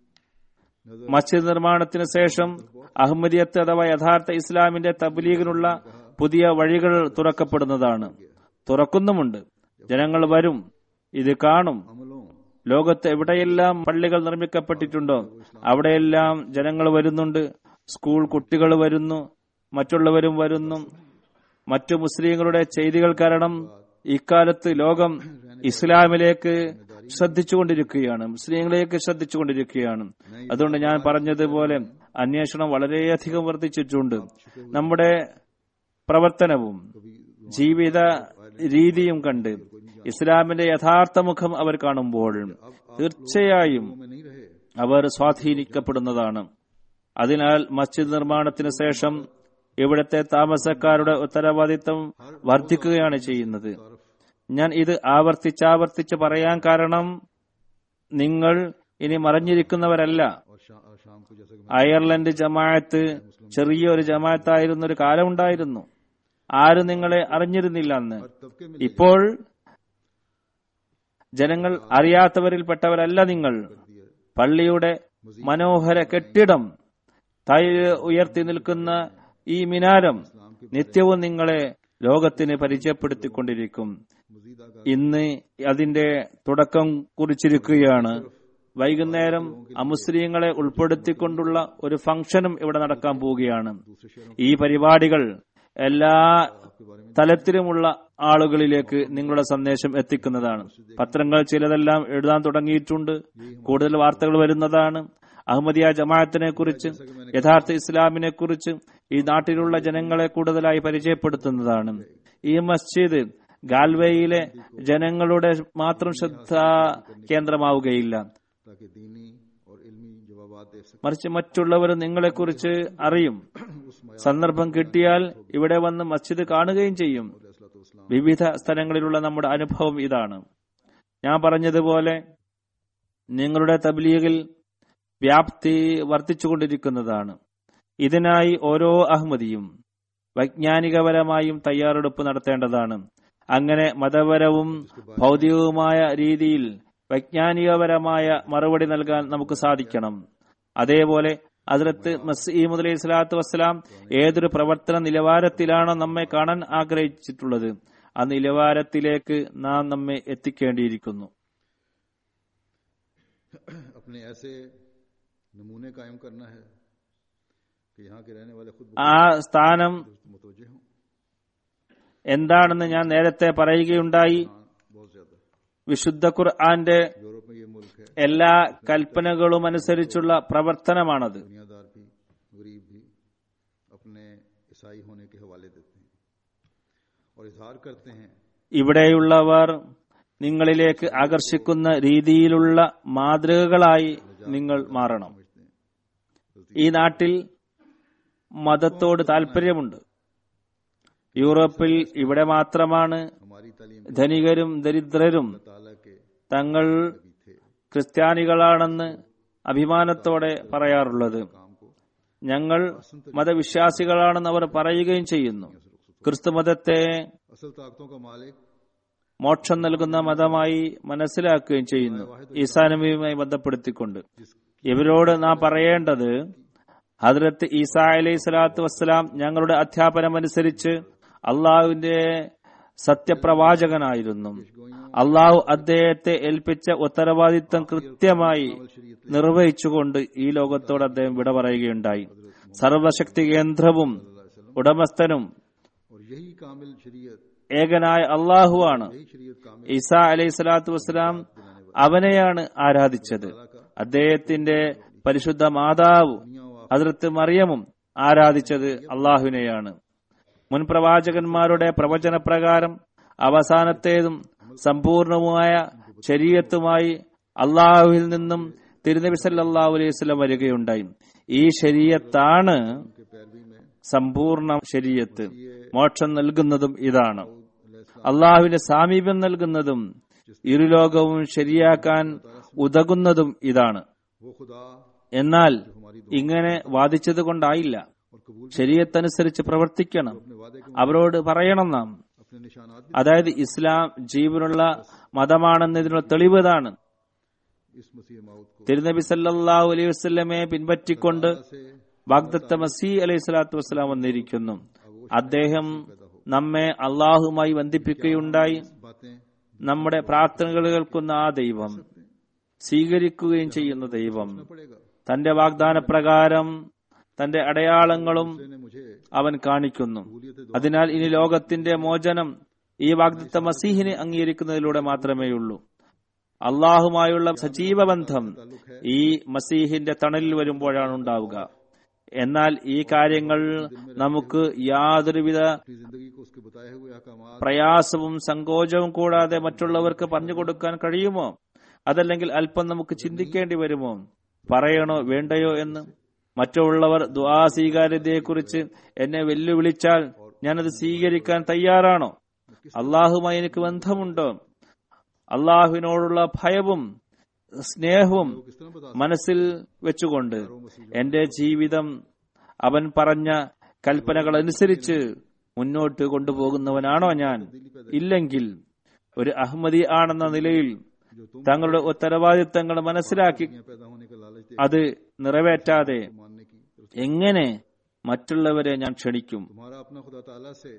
नजर മസ്ജിദ് നിർമ്മാണത്തിന് ശേഷം അഹമ്മദിയത്ത് അഥവാ യഥാർത്ഥ ഇസ്ലാമിന്റെ തബ്ലീഗിനുള്ള പുതിയ വഴികൾ തുറക്കപ്പെടുന്നതാണ് തുറക്കുന്നുമുണ്ട് ജനങ്ങൾ വരും ഇത് കാണും अमलों ലോകത്ത് എവിടെയെല്ലാം പള്ളികൾ നിർമ്മിക്കപ്പെട്ടിട്ടുണ്ടോ അവിടെയെല്ലാം ജനങ്ങൾ വരുന്നുണ്ട് സ്കൂൾ കുട്ടികൾ വരുന്നു മറ്റുള്ളവരും വരുന്നു മറ്റു മുസ്ലിങ്ങളുടെ ചെയ്തികൾ കാരണം ഇക്കാലത്ത് ലോകം ഇസ്ലാമിലേക്ക് ശ്രദ്ധിച്ചുകൊണ്ടിരിക്കുകയാണ് മുസ്ലിങ്ങളിലേക്ക് ശ്രദ്ധിച്ചുകൊണ്ടിരിക്കുകയാണ് അതുകൊണ്ട് ഞാൻ പറഞ്ഞതുപോലെ അന്വേഷണം വളരെയധികം വർദ്ധിച്ചിട്ടുണ്ട് നമ്മുടെ പ്രവർത്തനവും ജീവിത രീതിയും കണ്ട് ഇസ്ലാമിന്റെ യഥാർത്ഥ മുഖം അവർ കാണുമ്പോൾ തീർച്ചയായും में नहीं रहे അവർ സ്വാധീനിക്കപ്പെടുന്നതാണ് അതിനാൽ മസ്ജിദ് നിർമ്മാണത്തിന് ശേഷം ഇവിടുത്തെ താമസക്കാരുടെ ഉത്തരവാദിത്തം വർദ്ധിക്കുകയാണ് ചെയ്യുന്നത് ഞാൻ ഇത് ആവർത്തിച്ചാവർത്തിച്ച് പറയാൻ കാരണം നിങ്ങൾ ഇനി മറഞ്ഞിരിക്കുന്നവരല്ല और शा, और शाम को जैसा कि അയർലൻഡ് ജമാഅത്ത് ചെറിയൊരു ജമാഅത്തായിരുന്ന ഒരു കാലമുണ്ടായിരുന്നു ആരും നിങ്ങളെ അറിഞ്ഞിരുന്നില്ല അന്ന് तबके में ഇപ്പോൾ ജനങ്ങൾ അറിയാത്തവരിൽപ്പെട്ടവരല്ല നിങ്ങൾ പള്ളിയുടെ മനോഹര കെട്ടിടം തൈ ഉയർത്തി നിൽക്കുന്ന ഈ മിനാരം നിത്യവും നിങ്ങളെ ലോകത്തിന് പരിചയപ്പെടുത്തിക്കൊണ്ടിരിക്കും मजीद आगा ഇന്ന് അതിന്റെ തുടക്കം കുറിച്ചിരിക്കുകയാണ് വൈകുന്നേരം അമുസ്ലിങ്ങളെ ഉൾപ്പെടുത്തിക്കൊണ്ടുള്ള ഒരു ഫംഗ്ഷനും ഇവിടെ നടക്കാൻ പോവുകയാണ് ഈ പരിപാടികൾ എല്ലാ തലത്തിലുമുള്ള ആളുകളിലേക്ക് നിങ്ങളുടെ സന്ദേശം എത്തിക്കുന്നതാണ് പത്രങ്ങൾ ചിലതെല്ലാം എഴുതാൻ തുടങ്ങിയിട്ടുണ്ട് കൂടുതൽ വാർത്തകൾ വരുന്നതാണ് അഹമ്മദിയ ജമാഅത്തിനെ കുറിച്ച് യഥാർത്ഥ ഇസ്ലാമിനെ കുറിച്ച് ഈ നാട്ടിലുള്ള ജനങ്ങളെ കൂടുതലായി പരിചയപ്പെടുത്തുന്നതാണ് ഈ മസ്ജിദ് ഗാൽവേയിലെ ജനങ്ങളുടെ മാത്രം ശ്രദ്ധാ കേന്ദ്രമാവുകയില്ല ताकि दीनी और इल्मी जवाब दे सके മറിച്ച് മറ്റുള്ളവർ നിങ്ങളെക്കുറിച്ച് അറിയും उस സന്ദർഭം കിട്ടിയാൽ ഇവിടെ വന്ന് മസ്ജിദ് കാണുകയും ചെയ്യും अलैहिस्सलाम വിവിധ സ്ഥലങ്ങളിലുള്ള നമ്മുടെ അനുഭവം ഇതാണ് ഞാൻ പറഞ്ഞതുപോലെ നിങ്ങളുടെ തബ്ലീഗിൽ വ്യാപ്തി വർദ്ധിച്ചുകൊണ്ടിരിക്കുന്നതാണ് ഇതിനായി ഓരോ അഹമ്മദിയും വൈജ്ഞാനികപരമായും തയ്യാറെടുപ്പ് നടത്തേണ്ടതാണ് അങ്ങനെ മതപരവും ഭൗതികവുമായ രീതിയിൽ വൈജ്ഞാനികപരമായ മറുപടി നൽകാൻ നമുക്ക് സാധിക്കണം അതേപോലെ അതിലത്ത് മസീമുദ് അലൈഹി സ്വലാത്തു വസ്സലാം ഏതൊരു പ്രവർത്തന നിലവാരത്തിലാണോ നമ്മെ കാണാൻ ആഗ്രഹിച്ചിട്ടുള്ളത് ആ നിലവാരത്തിലേക്ക് നാം നമ്മെ എത്തിക്കേണ്ടിയിരിക്കുന്നു अपने ऐसे नमूने कायम करना है कि यहाँ के रहने वाले खुद ആ സ്ഥാനം मुतवजह हों എന്താണെന്ന് ഞാൻ നേരത്തെ പറയുകയുണ്ടായി हाँ, बहुत ज्यादा വിശുദ്ധ ഖുർആന്റെ यूरोप में ये मुल्क है എല്ലാ കൽപ്പനകളും അനുസരിച്ചുള്ള പ്രവർത്തനമാണത് दुनियादार भी गरीब भी अपने ईसाई होने के हवाले देते हैं और इजहार करते हैं ഇവിടെയുള്ളവർ നിങ്ങളിലേക്ക് ആകർഷിക്കുന്ന രീതിയിലുള്ള മാതൃകകളായി നിങ്ങൾ മാറണം समझते हैं ഈ നാട്ടിൽ മതത്തോട് താല്പര്യമുണ്ട് യൂറോപ്പിൽ ഇവിടെ മാത്രമാണ് हमारी तालीम ധനികരും ദരിദ്രരും ताला के തങ്ങൾ भी थे ക്രിസ്ത്യാനികളാണെന്ന് അഭിമാനത്തോടെ പറയാറുള്ളത് काम को ഞങ്ങൾ മതവിശ്വാസികളാണെന്ന് അവർ പറയുകയും ചെയ്യുന്നു ക്രിസ്തുമതത്തെ असल ताकतों का मालिक മോക്ഷം നൽകുന്ന മതമായി മനസ്സിലാക്കുകയും ചെയ്യുന്നു ഈസാനബിയുമായി ബന്ധപ്പെടുത്തിക്കൊണ്ട് ഇവരോട് നാം പറയേണ്ടത് ഹദ്രത്ത് ഈസാ അലൈഹി സ്വലാത്തു വസ്സലാം ഞങ്ങളുടെ അധ്യാപനമനുസരിച്ച് അള്ളാഹുവിന്റെ സത്യപ്രവാചകനായിരുന്നു അള്ളാഹു അദ്ദേഹത്തെ ഏൽപ്പിച്ച ഉത്തരവാദിത്തം കൃത്യമായി നിർവഹിച്ചുകൊണ്ട് ഈ ലോകത്തോട് അദ്ദേഹം വിട പറയുകയുണ്ടായി സർവശക്തി കേന്ദ്രവും ഉടമസ്ഥനും और यही कामिल शरीयत ഏകനായ അള്ളാഹുവാണ് यही शरीयत कामिल ഈസാ അലൈഹി സ്വലാത്തു വസ്സലാം അവനെയാണ് ആരാധിച്ചത് അദ്ദേഹത്തിന്റെ പരിശുദ്ധ മാതാവ് ഹദ്രത്ത് മറിയമും ആരാധിച്ചത് അള്ളാഹുവിനെയാണ് മുൻ പ്രവാചകന്മാരുടെ പ്രവചനപ്രകാരം അവസാനത്തേതും സമ്പൂർണവുമായ ശരീരത്തുമായി അള്ളാഹുവിൽ നിന്നും തിരുനബി സല്ലല്ലാഹു അലൈഹി വസല്ലം വരികയുണ്ടായി ഈ ശരീരത്താണ് के पैरवी में സമ്പൂർണ്ണ ശരീരത്ത് മോക്ഷം നൽകുന്നതും ഇതാണ് അള്ളാഹുവിന്റെ സാമീപ്യം നൽകുന്നതും ഇരുലോകവും ശരിയാക്കാൻ ഉതകുന്നതും ഇതാണ് वो खुदा എന്നാൽ ഇങ്ങനെ വാദിച്ചത് കൊണ്ടായില്ല और कबूल ശരീരത്തനുസരിച്ച് പ്രവർത്തിക്കണം अपने वादे के അവരോട് പറയണം നാം अपने निशानात भी അതായത് ഇസ്ലാം ജീവനുള്ള മതമാണെന്നതിനുള്ള തെളിവതാണ് इस मसीह माउद को തിരുനബി സല്ലല്ലാഹു അലൈഹി വസല്ലമയെ പിൻപറ്റിക്കൊണ്ട് से വാഗ്ദത്ത മസീ അലൈഹി സ്വലാത്തു വസ്സലാം വന്നിരിക്കുന്നു അദ്ദേഹം നമ്മെ അള്ളാഹുമായി ബന്ധിപ്പിക്കുകയുണ്ടായി बातें നമ്മുടെ പ്രാർത്ഥനകൾ കേൾക്കുന്ന ആ ദൈവം സ്വീകരിക്കുകയും ചെയ്യുന്ന ദൈവം पड़ेगा തന്റെ വാഗ്ദാന പ്രകാരം തന്റെ അടയാളങ്ങളും ने मुझे അവൻ കാണിക്കുന്നു അതിനാൽ ഇനി ലോകത്തിന്റെ മോചനം ഈ വാഗ്ദത്ത മസീഹിനെ അംഗീകരിക്കുന്നതിലൂടെ മാത്രമേയുള്ളൂ അള്ളാഹുമായുള്ള സജീവ ബന്ധം ഈ മസീഹിന്റെ തണലിൽ വരുമ്പോഴാണ് ഉണ്ടാവുക എന്നാൽ ഈ കാര്യങ്ങൾ നമുക്ക് യാതൊരുവിധ अपनी जिंदगी को उसके बताए हुए अहकाम പ്രയാസവും സങ്കോചവും കൂടാതെ മറ്റുള്ളവർക്ക് പറഞ്ഞു കൊടുക്കാൻ കഴിയുമോ അതല്ലെങ്കിൽ അല്പം നമുക്ക് ചിന്തിക്കേണ്ടി വരുമോ പറയണോ വേണ്ടയോ എന്ന് മറ്റുള്ളവർ ദ്വാ സ്വീകാര്യതയെക്കുറിച്ച് എന്നെ വെല്ലുവിളിച്ചാൽ ഞാനത് സ്വീകരിക്കാൻ തയ്യാറാണോ അള്ളാഹുമായി എനിക്ക് ബന്ധമുണ്ടോ അള്ളാഹുവിനോടുള്ള ഭയവും സ്നേഹവും किस तरह बता മനസ്സിൽ വെച്ചുകൊണ്ട് എന്റെ ജീവിതം അവൻ പറഞ്ഞ കൽപ്പനകൾ അനുസരിച്ച് മുന്നോട്ട് കൊണ്ടുപോകുന്നവനാണോ ഞാൻ ഇല്ലെങ്കിൽ ഒരു അഹമ്മദി ആണെന്ന നിലയിൽ തങ്ങളുടെ ഉത്തരവാദിത്തങ്ങൾ മനസ്സിലാക്കി यहाँ पैदा होने का लालच दे അത് നിറവേറ്റാതെ मानने की तो എങ്ങനെ മറ്റുള്ളവരെ ഞാൻ ക്ഷണിക്കും तुम्हारा अपना खुदा ताला से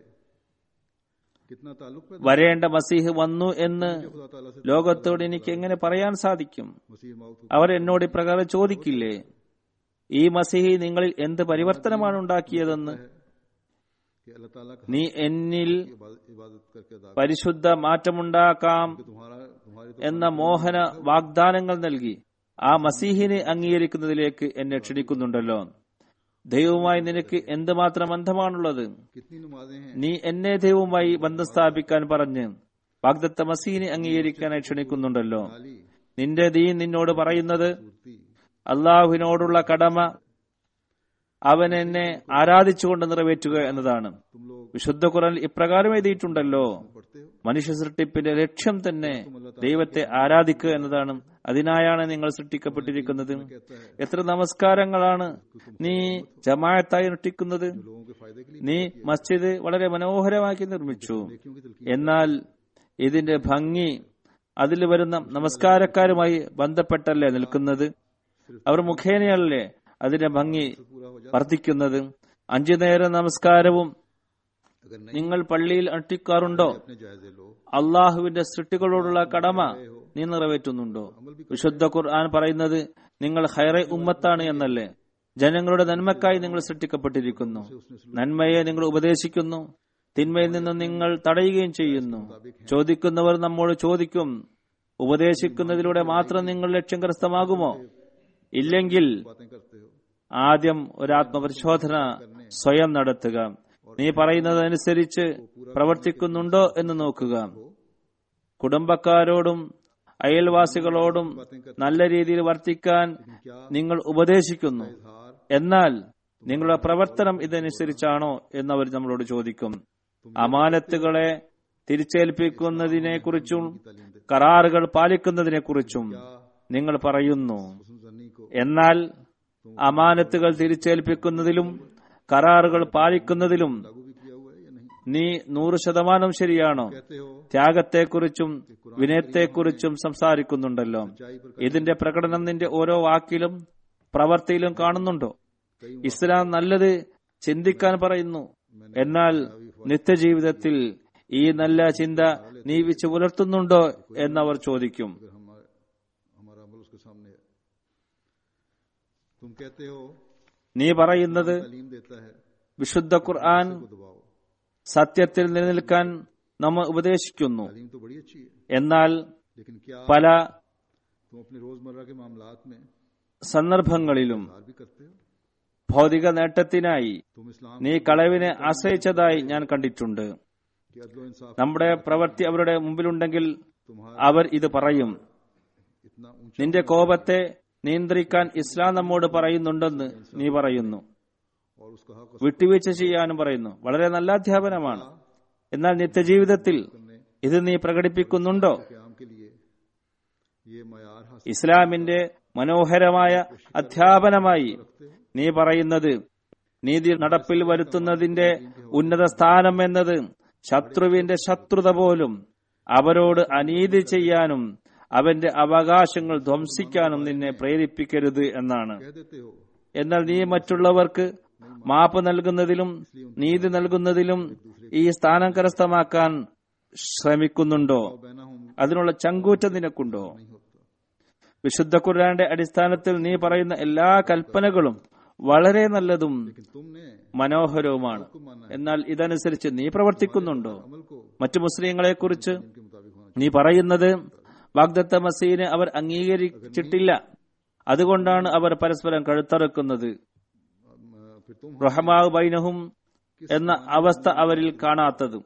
कितना ताल्लुक पैदा വരേണ്ട മസീഹ് വന്നു എന്ന് खुदा ताला से ലോകത്തോട് എനിക്ക് എങ്ങനെ പറയാൻ സാധിക്കും मसीह माउद को അവർ എന്നോട് ഇപ്രകാരം ചോദിക്കില്ലേ ഈ മസീഹി നിങ്ങളിൽ എന്ത് പരിവർത്തനമാണ് ഉണ്ടാക്കിയതെന്ന് कि अल्लाह ताला का നീ എന്നിൽ इबादत इबादत करके अदा പരിശുദ്ധ മാറ്റമുണ്ടാക്കാം कि तुम्हारा तुम्हारी तो എന്ന മോഹന വാഗ്ദാനങ്ങൾ നൽകി ആ മസീഹിനെ അംഗീകരിക്കുന്നതിലേക്ക് എന്നെ ക്ഷണിക്കുന്നുണ്ടല്ലോ ദൈവവുമായി നിനക്ക് എന്തുമാത്രം ബന്ധമാണുള്ളത് कितनी नमाजें हैं നീ എന്നെ ദൈവവുമായി ബന്ധം സ്ഥാപിക്കാൻ പറഞ്ഞ് വാഗ്ദത്ത മസീഹിനെ അംഗീകരിക്കാനായി ക്ഷണിക്കുന്നുണ്ടല്ലോ खाली നിന്റെ ദീൻ നിന്നോട് പറയുന്നത് सूरती അള്ളാഹുവിനോടുള്ള കടമ അവൻ എന്നെ ആരാധിച്ചുകൊണ്ട് നിറവേറ്റുക എന്നതാണ് तुम लोग വിശുദ്ധ ഖുറാൻ ഇപ്രകാരം എഴുതിയിട്ടുണ്ടല്ലോ पढ़ते हो മനുഷ്യ സൃഷ്ടിപ്പിന്റെ ലക്ഷ്യം തന്നെ ദൈവത്തെ ആരാധിക്കുക എന്നതാണ് അതിനായാണ് നിങ്ങൾ സൃഷ്ടിക്കപ്പെട്ടിരിക്കുന്നത് എത്ര നമസ്കാരങ്ങളാണ് നീ ജമായത്തായി അനുഷ്ഠിക്കുന്നത് लोगों के फायदे के लिए നീ മസ്ജിദ് വളരെ മനോഹരമാക്കി നിർമ്മിച്ചു नेकियों की तलकीन എന്നാൽ ഇതിന്റെ ഭംഗി അതിൽ വരുന്ന നമസ്കാരക്കാരുമായി ബന്ധപ്പെട്ടല്ലേ നിൽക്കുന്നത് അവർ മുഖേനയല്ലേ അതിന്റെ ഭംഗി पूरा हो जाए വർദ്ധിക്കുന്നത് അഞ്ചു നേരം നമസ്കാരവും अगर नहीं നിങ്ങൾ പള്ളിയിൽ അനുഷ്ഠിക്കാറുണ്ടോ अपने जायजे लो അള്ളാഹുവിന്റെ സൃഷ്ടികളോടുള്ള കടമ നീ നിറവേറ്റുന്നുണ്ടോ വിശുദ്ധ ഖുർആൻ പറയുന്നത് നിങ്ങൾ ഹൈറ ഉമ്മത്താണ് എന്നല്ലേ ജനങ്ങളുടെ നന്മക്കായി നിങ്ങൾ സൃഷ്ടിക്കപ്പെട്ടിരിക്കുന്നു നന്മയെ നിങ്ങൾ ഉപദേശിക്കുന്നു തിന്മയിൽ നിന്ന് നിങ്ങൾ തടയുകയും ചെയ്യുന്നു ചോദിക്കുന്നവർ നമ്മോട് ചോദിക്കും ഉപദേശിക്കുന്നതിലൂടെ മാത്രം നിങ്ങൾ ലക്ഷ്യം കരസ്ഥമാകുമോ ഇല്ലെങ്കിൽ बातें करते हो ആദ്യം ഒരു ആത്മപരിശോധന സ്വയം നടത്തുക നീ പറയുന്നതനുസരിച്ച് പ്രവർത്തിക്കുന്നുണ്ടോ എന്ന് നോക്കുക കുടുംബക്കാരോടും അയൽവാസികളോടും നല്ല രീതിയിൽ വർത്തിക്കാൻ നിങ്ങൾ ഉപദേശിക്കുന്നു इजहार എന്നാൽ നിങ്ങളുടെ പ്രവർത്തനം ഇതനുസരിച്ചാണോ എന്നവർ നമ്മളോട് ചോദിക്കും അമാനത്തുകളെ തിരിച്ചേൽപ്പിക്കുന്നതിനെ കുറിച്ചും കരാറുകൾ പാലിക്കുന്നതിനെ കുറിച്ചും നിങ്ങൾ പറയുന്നു हुस्न जन्नी को എന്നാൽ അമാനത്തുകൾ തിരിച്ചേൽപ്പിക്കുന്നതിലും കരാറുകൾ പാലിക്കുന്നതിലും लागू भी किया हुआ है या नहीं നീ നൂറ് ശതമാനം ശരിയാണോ कहते हो ത്യാഗത്തെക്കുറിച്ചും വിനയത്തെക്കുറിച്ചും സംസാരിക്കുന്നുണ്ടല്ലോ ഇതിന്റെ പ്രകടനം നിന്റെ ഓരോ വാക്കിലും പ്രവർത്തിയിലും കാണുന്നുണ്ടോ ഇസ്ലാം നല്ലത് ചിന്തിക്കാൻ പറയുന്നു എന്നാൽ നിത്യജീവിതത്തിൽ ഈ നല്ല ചിന്ത നീ വെച്ച് പുലർത്തുന്നുണ്ടോ എന്നവർ ചോദിക്കും अगर हमारा हमारा अमल उसके सामने है तुम कहते हो നീ പറയുന്നത് तालीम देता है വിശുദ്ധ ഖുർആൻ को दबाओ സത്യത്തിൽ നിലനിൽക്കാൻ നമ്മ ഉപദേശിക്കുന്നു तालीम तो बड़ी अच्छी है എന്നാൽ लेकिन क्या പല तुम अपने रोजमर्रा के मामलात में സന്ദർഭങ്ങളിലും हार भी करते हो ഭൗതിക നേട്ടത്തിനായി तुम इस्लाम നീ കളവിനെ ആശ്രയിച്ചതായി ഞാൻ കണ്ടിട്ടുണ്ട് के अदलो इंसाफ നമ്മുടെ പ്രവൃത്തി അവരുടെ മുമ്പിലുണ്ടെങ്കിൽ तुम्हारा അവർ ഇത് പറയും इतना ऊंचा നിന്റെ കോപത്തെ നിയന്ത്രിക്കാൻ ഇസ്ലാം നമ്മോട് പറയുന്നുണ്ടെന്ന് നീ പറയുന്നു और उसका हक വിട്ടുവീഴ്ച ചെയ്യാനും പറയുന്നു വളരെ നല്ല അധ്യാപനമാണ് എന്നാൽ നിത്യജീവിതത്തിൽ ഇത് നീ പ്രകടിപ്പിക്കുന്നുണ്ടോ क्याम के लिए ये मैार हासिल ഇസ്ലാമിന്റെ മനോഹരമായ അധ്യാപനമായി നീ പറയുന്നത് നീതി നടപ്പിൽ വരുത്തുന്നതിന്റെ ഉന്നത സ്ഥാനം എന്നത് ശത്രുവിന്റെ ശത്രുത പോലും അവരോട് അനീതി ചെയ്യാനും അവന്റെ അവകാശങ്ങൾ ധ്വംസിക്കാനും നിന്നെ പ്രേരിപ്പിക്കരുത് എന്നാണ് कह देते हो എന്നാൽ നീ മറ്റുള്ളവർക്ക് മാപ്പ് നൽകുന്നതിലും നീതി നൽകുന്നതിലും ഈ സ്ഥാനം കരസ്ഥമാക്കാൻ ശ്രമിക്കുന്നുണ്ടോ बहना हूं അതിനുള്ള ചങ്കൂറ്റം നിനക്കുണ്ടോ नहीं होता വിശുദ്ധ ഖുർആന്റെ അടിസ്ഥാനത്തിൽ നീ പറയുന്ന എല്ലാ കൽപ്പനകളും വളരെ നല്ലതും लेकिन तुमने മനോഹരവുമാണ് को माना എന്നാൽ ഇതനുസരിച്ച് നീ പ്രവർത്തിക്കുന്നുണ്ടോ अमल को മറ്റു മുസ്ലിങ്ങളെ കുറിച്ച് इनके मुताबिक होना നീ പറയുന്നത് വാഗ്ദത്ത മസീനെ അവർ അംഗീകരിച്ചിട്ടില്ല അതുകൊണ്ടാണ് അവർ പരസ്പരം കഴുത്തറക്കുന്നത് चाहिए अम, फिर तुम റഹമാവ് ബൈനഹും എന്ന അവസ്ഥ അവരിൽ കാണാത്തതും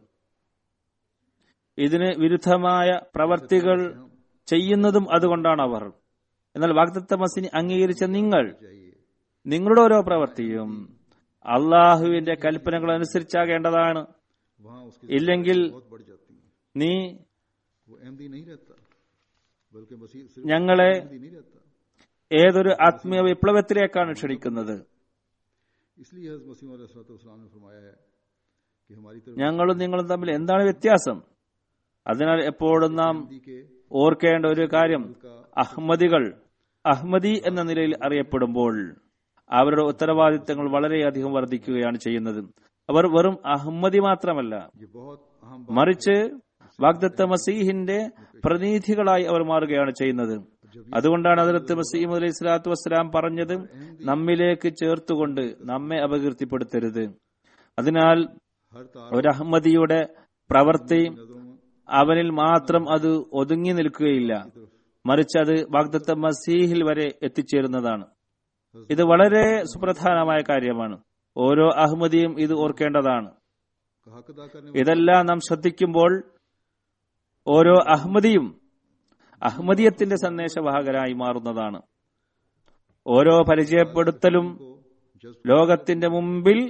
ഇതിന് വിരുദ്ധമായ പ്രവർത്തികൾ ചെയ്യുന്നതും അതുകൊണ്ടാണ് അവർ എന്നാൽ വാഗ്ദത്ത മസീനെ അംഗീകരിച്ച നിങ്ങൾ चाहिए നിങ്ങളുടെ ഓരോ പ്രവൃത്തിയും അള്ളാഹുവിന്റെ കൽപ്പനകൾ അനുസരിച്ചാകേണ്ടതാണ് वहां उसकी ഇല്ലെങ്കിൽ बहुत बढ़ जाती है നീ वो अहमदी नहीं रहता बल्कि मसीह सिर्फ ഞങ്ങളെ अहमदी नहीं रहता ഏതൊരു ആത്മീയ വിപ്ലവത്തിലേക്കാണ് ക്ഷണിക്കുന്നത് इसलिए हज़रत मसीह अलैहिस्सलाम ने फरमाया है कि हमारी तरफ ഞങ്ങളും നിങ്ങളും തമ്മിൽ എന്താണ് വ്യത്യാസം അതിനാൽ എപ്പോഴും നാം अहमदी के ഓർക്കേണ്ട ഒരു കാര്യം അഹമ്മദികൾ അഹമ്മദി എന്ന നിലയിൽ അറിയപ്പെടുമ്പോൾ അവരുടെ ഉത്തരവാദിത്തങ്ങൾ വളരെയധികം വർദ്ധിക്കുകയാണ് ചെയ്യുന്നത് അവർ വെറും അഹമ്മദി മാത്രമല്ല ये बहुत अहम മറിച്ച് വാഗ്ദത്ത മസീഹിന്റെ പ്രതിനിധികളായി അവർ മാറുകയാണ് ചെയ്യുന്നത് അതുകൊണ്ടാണ് അതിർത്ത് മസീം അലൈഹി സ്വലാത്തു വസ്സലാം പറഞ്ഞത് നമ്മിലേക്ക് ചേർത്തുകൊണ്ട് നമ്മെ അപകീർത്തിപ്പെടുത്തരുത് അതിനാൽ हर तार ഒരു അഹമ്മദിയുടെ പ്രവൃത്തി नजरों में അവനിൽ മാത്രം അത് ഒതുങ്ങി നിൽക്കുകയില്ല മറിച്ച് അത് വാഗ്ദത്ത മസീഹിൽ വരെ എത്തിച്ചേരുന്നതാണ് ഇത് വളരെ സുപ്രധാനമായ കാര്യമാണ് ഓരോ അഹമ്മദിയും ഇത് ഓർക്കേണ്ടതാണ് का हक अदा करने ഇതെല്ലാം നാം ശ്രദ്ധിക്കുമ്പോൾ ഓരോ അഹമ്മദിയും അഹമ്മദിയത്തിന്റെ സന്ദേശവാഹകരായി മാറുന്നതാണ് ഓരോ പരിചയപ്പെടുത്തലും ലോകത്തിന്റെ മുമ്പിൽ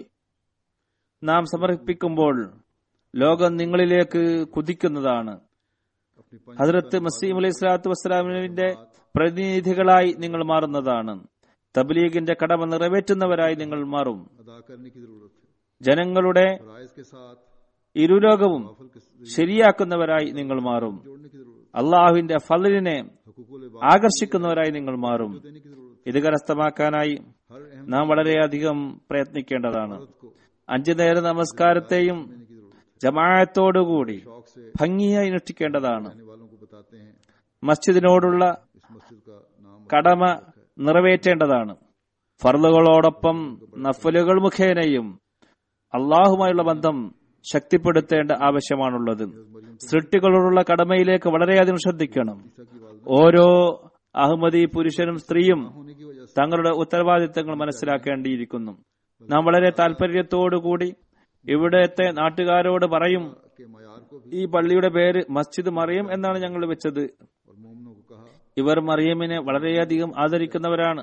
നാം സമർപ്പിക്കുമ്പോൾ ലോകം നിങ്ങളിലേക്ക് കുതിക്കുന്നതാണ് अपनी पंच ഹജറത്ത് മസീം അലൈഹി സ്വലാത്തു വസ്സലാമിന്റെ പ്രതിനിധികളായി നിങ്ങൾ മാറുന്നതാണ് തബ്ലീഗിന്റെ കടമ നിറവേറ്റുന്നവരായി നിങ്ങൾ മാറും अदा करने की जरूरत है ജനങ്ങളുടെ फराइज के साथ ഇരുലോകവും नफल के ശരിയാക്കുന്നവരായി നിങ്ങൾ മാറും जोड़ने की जरूरत അള്ളാഹുവിന്റെ ഫലിനെ है हकूकुल इबादत ആകർഷിക്കുന്നവരായി നിങ്ങൾ മാറും देने की जरूरत ഇത് കരസ്ഥമാക്കാനായി है हर अहम നാം വളരെയധികം പ്രയത്നിക്കേണ്ടതാണ് बात को അഞ്ചു നേര നമസ്കാരത്തെയും देने की जरूरत है ജമാഅത്തോടുകൂടി शौक से ഭംഗിയായി അനുഷ്ഠിക്കേണ്ടതാണ് आने वालों को बताते हैं മസ്ജിദിനോടുള്ള इस मस्जिद का नाम കടമ നിറവേറ്റേണ്ടതാണ് ഫർളുകളോടൊപ്പം നഫലുകൾ മുഖേനയും അള്ളാഹുമായുള്ള ബന്ധം ശക്തിപ്പെടുത്തേണ്ട ആവശ്യമാണുള്ളത് സൃഷ്ടികളോടുള്ള കടമയിലേക്ക് വളരെയധികം ശ്രദ്ധിക്കണം ഓരോ അഹമ്മദി പുരുഷനും സ്ത്രീയും होने की वजह से തങ്ങളുടെ ഉത്തരവാദിത്തങ്ങൾ മനസ്സിലാക്കേണ്ടിയിരിക്കുന്നു നാം വളരെ താല്പര്യത്തോടുകൂടി ഇവിടത്തെ നാട്ടുകാരോട് പറയും के मयार को भी ഈ പള്ളിയുടെ പേര് മസ്ജിദ് മറിയം എന്നാണ് ഞങ്ങൾ വെച്ചത് और मोमनों को कहा ഇവർ മറിയമിനെ വളരെയധികം ആദരിക്കുന്നവരാണ്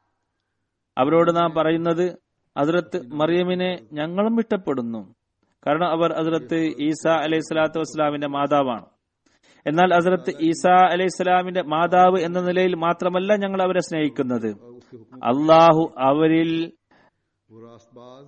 അവരോട് നാം പറയുന്നത് അതിലത്ത് മറിയമിനെ ഞങ്ങളും ഇഷ്ടപ്പെടുന്നു കാരണം അവർ അതിലത്ത് ഈസ അലൈഹി സ്വലാത്തു വസ്സലാമിന്റെ മാതാവാണ് എന്നാൽ ഹസരത്ത് ഈസ അലൈഹി സ്വലാമിന്റെ മാതാവ് എന്ന നിലയിൽ മാത്രമല്ല ഞങ്ങൾ അവരെ സ്നേഹിക്കുന്നത് और उसके हुक्म അള്ളാഹു അവരിൽ वो रास्तबाज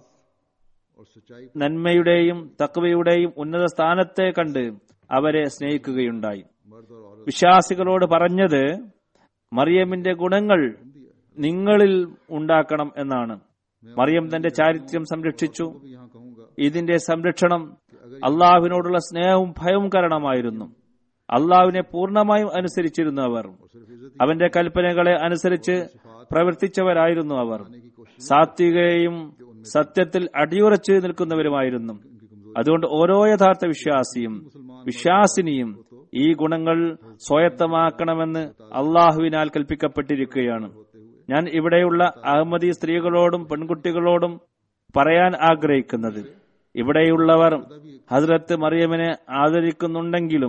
और सच्चाई നന്മയുടെയും തക്വയുടെയും ഉന്നത സ്ഥാനത്തെ കണ്ട് അവരെ സ്നേഹിക്കുകയുണ്ടായി मर्द और औरत വിശ്വാസികളോട് പറഞ്ഞത് മറിയമിന്റെ ഗുണങ്ങൾ നിങ്ങളിൽ ഉണ്ടാക്കണം എന്നാണ് മറിയം തന്റെ ചാരിത്രം സംരക്ഷിച്ചു को भी यहाँ कहूंगा ഇതിന്റെ സംരക്ഷണം അള്ളാഹുവിനോടുള്ള സ്നേഹവും ഭയവും കാരണമായിരുന്നു അള്ളാഹുവിനെ പൂർണ്ണമായും അനുസരിച്ചിരുന്നു അവർ सिर्फ इज्जत അവന്റെ കൽപ്പനകളെ അനുസരിച്ച് പ്രവർത്തിച്ചവരായിരുന്നു അവർ की कोशिश സാത്വികയും സത്യത്തിൽ അടിയുറച്ചു നിൽക്കുന്നവരുമായിരുന്നു അതുകൊണ്ട് ഓരോ യഥാർത്ഥ വിശ്വാസിയും വിശ്വാസിനിയും ഈ ഗുണങ്ങൾ സ്വായത്തമാക്കണമെന്ന് അള്ളാഹുവിനാൽ കൽപ്പിക്കപ്പെട്ടിരിക്കുകയാണ് ഞാൻ ഇവിടെയുള്ള അഹമ്മദി സ്ത്രീകളോടും പെൺകുട്ടികളോടും പറയാൻ ആഗ്രഹിക്കുന്നത് ഇവിടെയുള്ളവർ ഹസ്രത്ത് മറിയമിനെ ആദരിക്കുന്നുണ്ടെങ്കിലും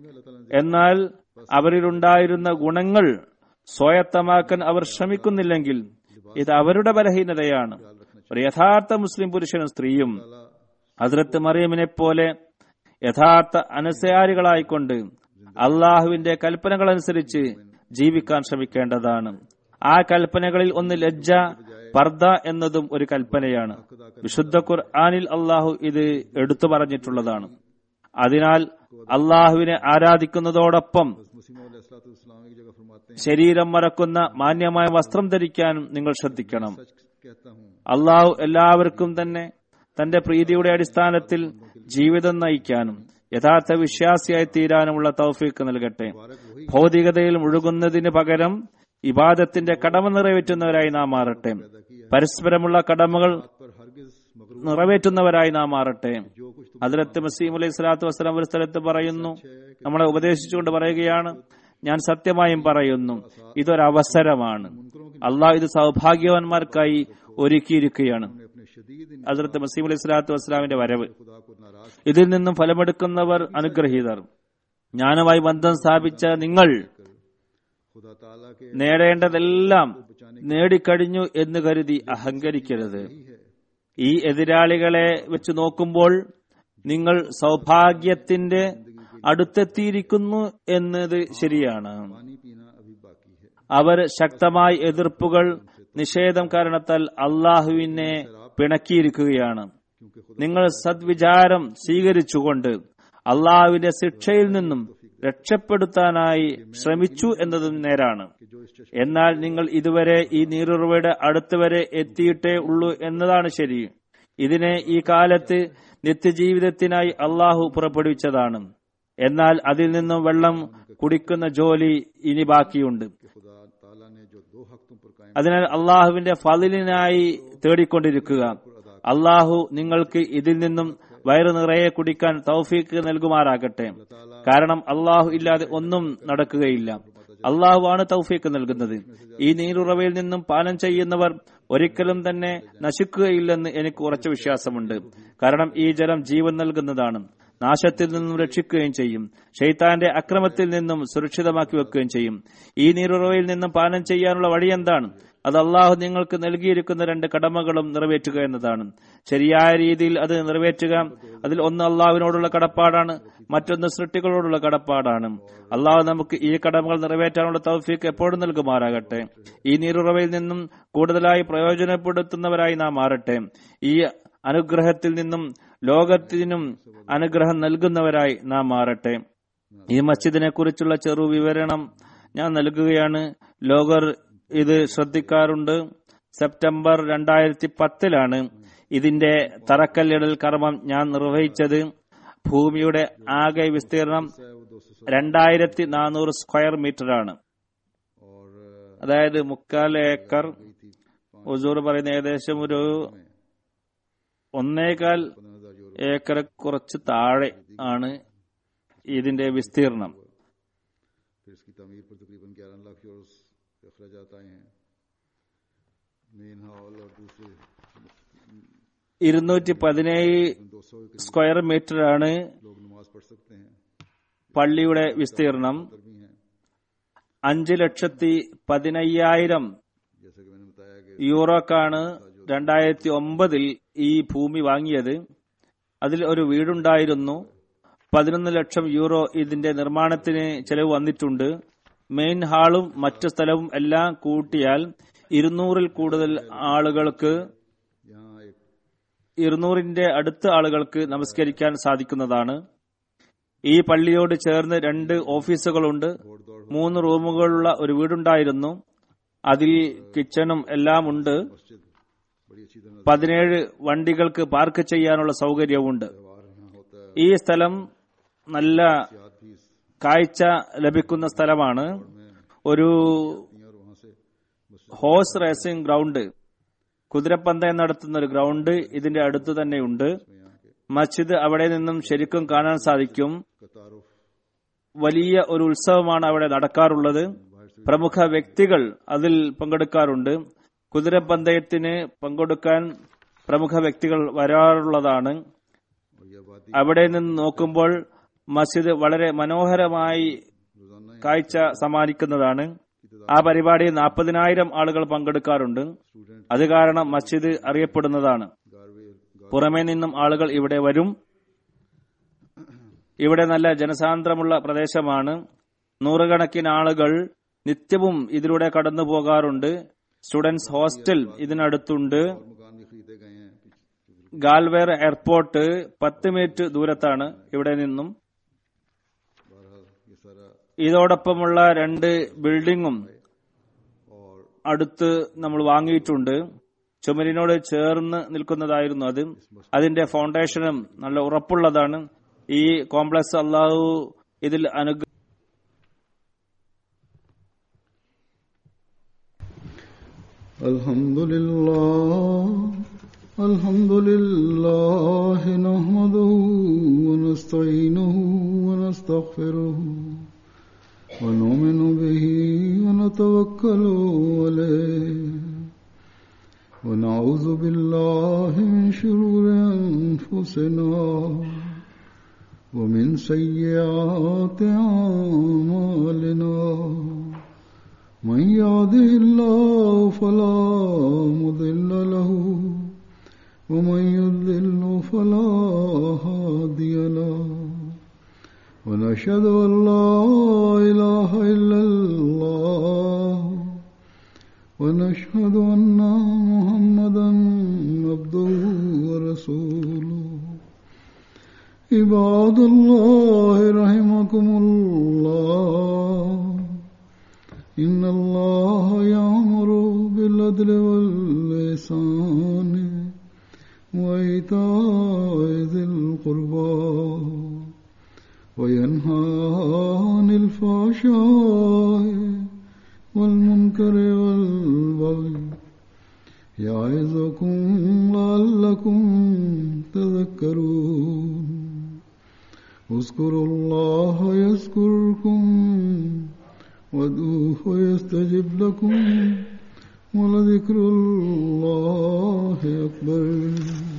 എന്നാൽ അവരിലുണ്ടായിരുന്ന ഗുണങ്ങൾ സ്വായത്തമാക്കാൻ അവർ ശ്രമിക്കുന്നില്ലെങ്കിൽ ഇത് അവരുടെ ബലഹീനതയാണ് ഒരു യഥാർത്ഥ മുസ്ലിം പുരുഷനും സ്ത്രീയും ഹസ്രത്ത് മറിയമിനെ പോലെ യഥാർത്ഥ അനുസയാരികളായിക്കൊണ്ട് അള്ളാഹുവിന്റെ കൽപ്പനകൾ അനുസരിച്ച് ജീവിക്കാൻ ശ്രമിക്കേണ്ടതാണ് ആ കൽപ്പനകളിൽ ഒന്ന് ലജ്ജ പർദ എന്നതും ഒരു കൽപ്പനയാണ് വിശുദ്ധ ഖുർആാനിൽ അള്ളാഹു ഇത് എടുത്തു പറഞ്ഞിട്ടുള്ളതാണ് അതിനാൽ അള്ളാഹുവിനെ ആരാധിക്കുന്നതോടൊപ്പം मुसीम इस्लाम की जगह फरमाते हैं ശരീരം മറക്കുന്ന മാന്യമായ വസ്ത്രം ധരിക്കാനും നിങ്ങൾ ശ്രദ്ധിക്കണം सच कहता हूँ അള്ളാഹു എല്ലാവർക്കും തന്നെ തന്റെ പ്രീതിയുടെ അടിസ്ഥാനത്തിൽ ജീവിതം നയിക്കാനും യഥാർത്ഥ വിശ്വാസിയായി തീരാനുമുള്ള തൗഫീക്ക് നൽകട്ടെ ഭൗതികതയിൽ മുഴുകുന്നതിന് പകരം ഇബാദത്തിന്റെ കടമ നിറവേറ്റുന്നവരായി നാം മാറട്ടെ പരസ്പരമുള്ള കടമകൾ पर हरगिज मगरूर നിറവേറ്റുന്നവരായി നാം മാറട്ടെ जो कुछ तुम അതിലത്ത് മസീം അലൈഹി സ്വലാത്തു വസ്സലാം ഒരു സ്ഥലത്ത് പറയുന്നു നമ്മളെ ഉപദേശിച്ചുകൊണ്ട് പറയുകയാണ് ഞാൻ സത്യമായും പറയുന്നു ഇതൊരവസരമാണ് അള്ളാഹ് ഇത് സൗഭാഗ്യവാന്മാർക്കായി ഒരുക്കിയിരിക്കുകയാണ് ने अपने शदीद इन അതിർത്ത് മസീം അലൈഹി സ്വലാത്തു വസ്സലാമിന്റെ വരവ് खुदा को नाराज ഇതിൽ നിന്നും ഫലമെടുക്കുന്നവർ അനുഗ്രഹീതർ ജ്ഞാനമായി ബന്ധം സ്ഥാപിച്ച നിങ്ങൾ खुदा ताला के നേടേണ്ടതെല്ലാം നേടിക്കഴിഞ്ഞു എന്ന് കരുതി അഹങ്കരിക്കരുത് ഈ എതിരാളികളെ വെച്ച് നോക്കുമ്പോൾ നിങ്ങൾ സൗഭാഗ്യത്തിന്റെ അടുത്തെത്തിയിരിക്കുന്നു എന്നത് ശരിയാണ് पानी पीना अभी बाकी है അവർ ശക്തമായ എതിർപ്പുകൾ നിഷേധം കാരണത്താൽ അള്ളാഹുവിനെ പിണക്കിയിരിക്കുകയാണ് നിങ്ങൾ സദ്വിചാരം സ്വീകരിച്ചുകൊണ്ട് അള്ളാഹുവിന്റെ ശിക്ഷയിൽ നിന്നും രക്ഷപ്പെടുത്താനായി ശ്രമിച്ചു എന്നതും നേരാണ് എന്നാൽ നിങ്ങൾ ഇതുവരെ ഈ നീരുറവയുടെ അടുത്ത് വരെ എത്തിയിട്ടേ ഉള്ളൂ എന്നതാണ് ശരി ഇതിനെ ഈ കാലത്ത് നിത്യജീവിതത്തിനായി അള്ളാഹു പുറപ്പെടുവിച്ചതാണ് എന്നാൽ അതിൽ നിന്നും വെള്ളം കുടിക്കുന്ന ജോലി ഇനി ബാക്കിയുണ്ട് खुदा ताला ने जो दो हक तुम पर कायम അതിനാൽ അള്ളാഹുവിന്റെ ഫലിനായി തേടിക്കൊണ്ടിരിക്കുക അള്ളാഹു നിങ്ങൾക്ക് ഇതിൽ നിന്നും വയറു നിറയെ കുടിക്കാൻ തൗഫീക്ക് നൽകുമാറാകട്ടെ കാരണം അള്ളാഹു ഇല്ലാതെ ഒന്നും നടക്കുകയില്ല അള്ളാഹു ആണ് തൗഫീക്ക് നൽകുന്നത് ഈ നീരുറവയിൽ നിന്നും പാനം ചെയ്യുന്നവർ ഒരിക്കലും തന്നെ നശിക്കുകയില്ലെന്ന് എനിക്ക് ഉറച്ച വിശ്വാസമുണ്ട് കാരണം ഈ ജലം ജീവൻ നൽകുന്നതാണ് നാശത്തിൽ നിന്നും രക്ഷിക്കുകയും ചെയ്യും ഷെയ്ത്താന്റെ അക്രമത്തിൽ നിന്നും സുരക്ഷിതമാക്കി വെക്കുകയും ചെയ്യും ഈ നീരുറവയിൽ നിന്നും പാനം ചെയ്യാനുള്ള വഴി എന്താണ് അത് അള്ളാഹു നിങ്ങൾക്ക് നൽകിയിരിക്കുന്ന രണ്ട് കടമകളും നിറവേറ്റുക എന്നതാണ് ശരിയായ രീതിയിൽ അത് നിറവേറ്റുക അതിൽ ഒന്ന് അള്ളാഹുവിനോടുള്ള കടപ്പാടാണ് മറ്റൊന്ന് സൃഷ്ടികളോടുള്ള കടപ്പാടാണ് അള്ളാഹു നമുക്ക് ഈ കടമകൾ നിറവേറ്റാനുള്ള തൗഫീക്ക് എപ്പോഴും നൽകുമാറാകട്ടെ ഈ നീരുറവയിൽ നിന്നും കൂടുതലായി പ്രയോജനപ്പെടുത്തുന്നവരായി നാം മാറട്ടെ ഈ അനുഗ്രഹത്തിൽ നിന്നും ലോകത്തിനും അനുഗ്രഹം നൽകുന്നവരായി നാം മാറട്ടെ ഈ മസ്ജിദിനെ കുറിച്ചുള്ള ചെറു വിവരണം ഞാൻ നൽകുകയാണ് ലോകർ ഇത് ശ്രദ്ധിക്കാറുണ്ട് സെപ്റ്റംബർ രണ്ടായിരത്തി പത്തിലാണ് ഇതിന്റെ തറക്കല്ലിടൽ കർമ്മം ഞാൻ നിർവഹിച്ചത് ഭൂമിയുടെ ആകെ വിസ്തീർണം രണ്ടായിരത്തി നാനൂറ് സ്ക്വയർ മീറ്റർ ആണ് അതായത് മുക്കാൽ ഏക്കർ ഉസൂർ പറയുന്ന ഏകദേശം ഒരു ഒന്നേകാൽ ഏക്കർ കുറച്ച് താഴെ ആണ് ഇതിന്റെ വിസ്തീർണം फिर इसकी तमीर पर तकरीबन ग्यारह लाख यूरो अखराज आए हैं मेन हॉल और दूसरे ഇരുന്നൂറ്റി പതിനേഴ് दो सौ സ്ക്വയർ മീറ്റർ ആണ് लोग नमाज पढ़ सकते हैं പള്ളിയുടെ വിസ്തീർണം उधर भी हैं അഞ്ച് ലക്ഷത്തി പതിനയ്യായിരം जैसे कि मैंने बताया कि യൂറോക്കാണ് രണ്ടായിരത്തി ഒമ്പതിൽ ഈ ഭൂമി വാങ്ങിയത് അതിൽ ഒരു വീടുണ്ടായിരുന്നു പതിനൊന്ന് ലക്ഷം യൂറോ ഇതിന്റെ നിർമ്മാണത്തിന് ചെലവ് വന്നിട്ടുണ്ട് മെയിൻ ഹാളും മറ്റു സ്ഥലവും എല്ലാം കൂട്ടിയാൽ ഇരുന്നൂറിൽ കൂടുതൽ ആളുകൾക്ക് यहाँ एक ഇരുന്നൂറിന്റെ അടുത്ത ആളുകൾക്ക് നമസ്കരിക്കാൻ സാധിക്കുന്നതാണ് ഈ പള്ളിയോട് ചേർന്ന് രണ്ട് ഓഫീസുകളുണ്ട് മൂന്ന് റൂമുകളുള്ള ഒരു വീടുണ്ടായിരുന്നു അതിൽ കിച്ചണും എല്ലാം ഉണ്ട് मस्जिद बड़ी अच्छी तरह പതിനേഴ് വണ്ടികൾക്ക് പാർക്ക് ചെയ്യാനുള്ള സൗകര്യവുമുണ്ട് व्यवहार यहाँ होता है ഈ സ്ഥലം നല്ല याद भी इस കാഴ്ച ലഭിക്കുന്ന സ്ഥലമാണ് ഒരു और वहाँ से ഹോഴ്സ് റേസിംഗ് ഗ്രൗണ്ട് കുതിരപ്പന്തയം നടത്തുന്ന ഒരു ഗ്രൗണ്ട് ഇതിന്റെ അടുത്ത് തന്നെയുണ്ട് यहाँ के മസ്ജിദ് അവിടെ നിന്നും ശരിക്കും കാണാൻ സാധിക്കും कतारुफ വലിയ ഒരു ഉത്സവമാണ് അവിടെ നടക്കാറുള്ളത് പ്രമുഖ വ്യക്തികൾ അതിൽ പങ്കെടുക്കാറുണ്ട് കുതിരപ്പന്തയത്തിന് പങ്കെടുക്കാൻ പ്രമുഖ വ്യക്തികൾ വരാറുള്ളതാണ് और यह आबादी അവിടെ നിന്ന് നോക്കുമ്പോൾ മസ്ജിദ് വളരെ മനോഹരമായി रोजाना കാഴ്ച സമ്മാനിക്കുന്നതാണ് ആ പരിപാടിയിൽ നാൽപ്പതിനായിരം ആളുകൾ പങ്കെടുക്കാറുണ്ട് स्टूडेंट അത് കാരണം മസ്ജിദ് അറിയപ്പെടുന്നതാണ് गारवे പുറമേ നിന്നും ആളുകൾ ഇവിടെ വരും ഇവിടെ നല്ല ജനസാന്ദ്രമുള്ള പ്രദേശമാണ് നൂറുകണക്കിന് ആളുകൾ നിത്യവും ഇതിലൂടെ കടന്നു പോകാറുണ്ട് സ്റ്റുഡൻസ് ഹോസ്റ്റൽ ഇതിനടുത്തുണ്ട് और मकान भी खरीदे गए हैं पीछे- ഗാൽവേർ എയർപോർട്ട് പത്ത് മിനിറ്റ് ദൂരത്താണ് ഇവിടെ നിന്നും बहरहाल ये सारा ഇതോടൊപ്പമുള്ള രണ്ട് ബിൽഡിങ്ങും और അടുത്ത് നമ്മൾ വാങ്ങിയിട്ടുണ്ട് ചുമരിനോട് ചേർന്ന് നിൽക്കുന്നതായിരുന്നു അത് അതിന്റെ ഫൗണ്ടേഷനും നല്ല ഉറപ്പുള്ളതാണ് ഈ കോംപ്ലക്സ് അള്ളാഹു ഇതിൽ അനുഗ്രഹ الحمد لله الحمد لله نحمده ونستعينه ونستغفره ونؤمن به ونتوكل عليه ونعوذ بالله من شرور أنفسنا ومن سيئات أعمالنا من يهده الله فلا مضل له ومن يضلل فلا هادي له ونشهد أن لا إله إلا الله ونشهد أن محمدا عبده ورسوله عباد الله رحمكم الله إن الله يأمر بالعدل واللسان وإيتاء ذي القربى وينهى عن الفحشاء والمنكر والبغي يعظكم لعلكم تذكرون اذكروا الله يذكركم وادعوه يستجب لكم ولذكر الله أكبر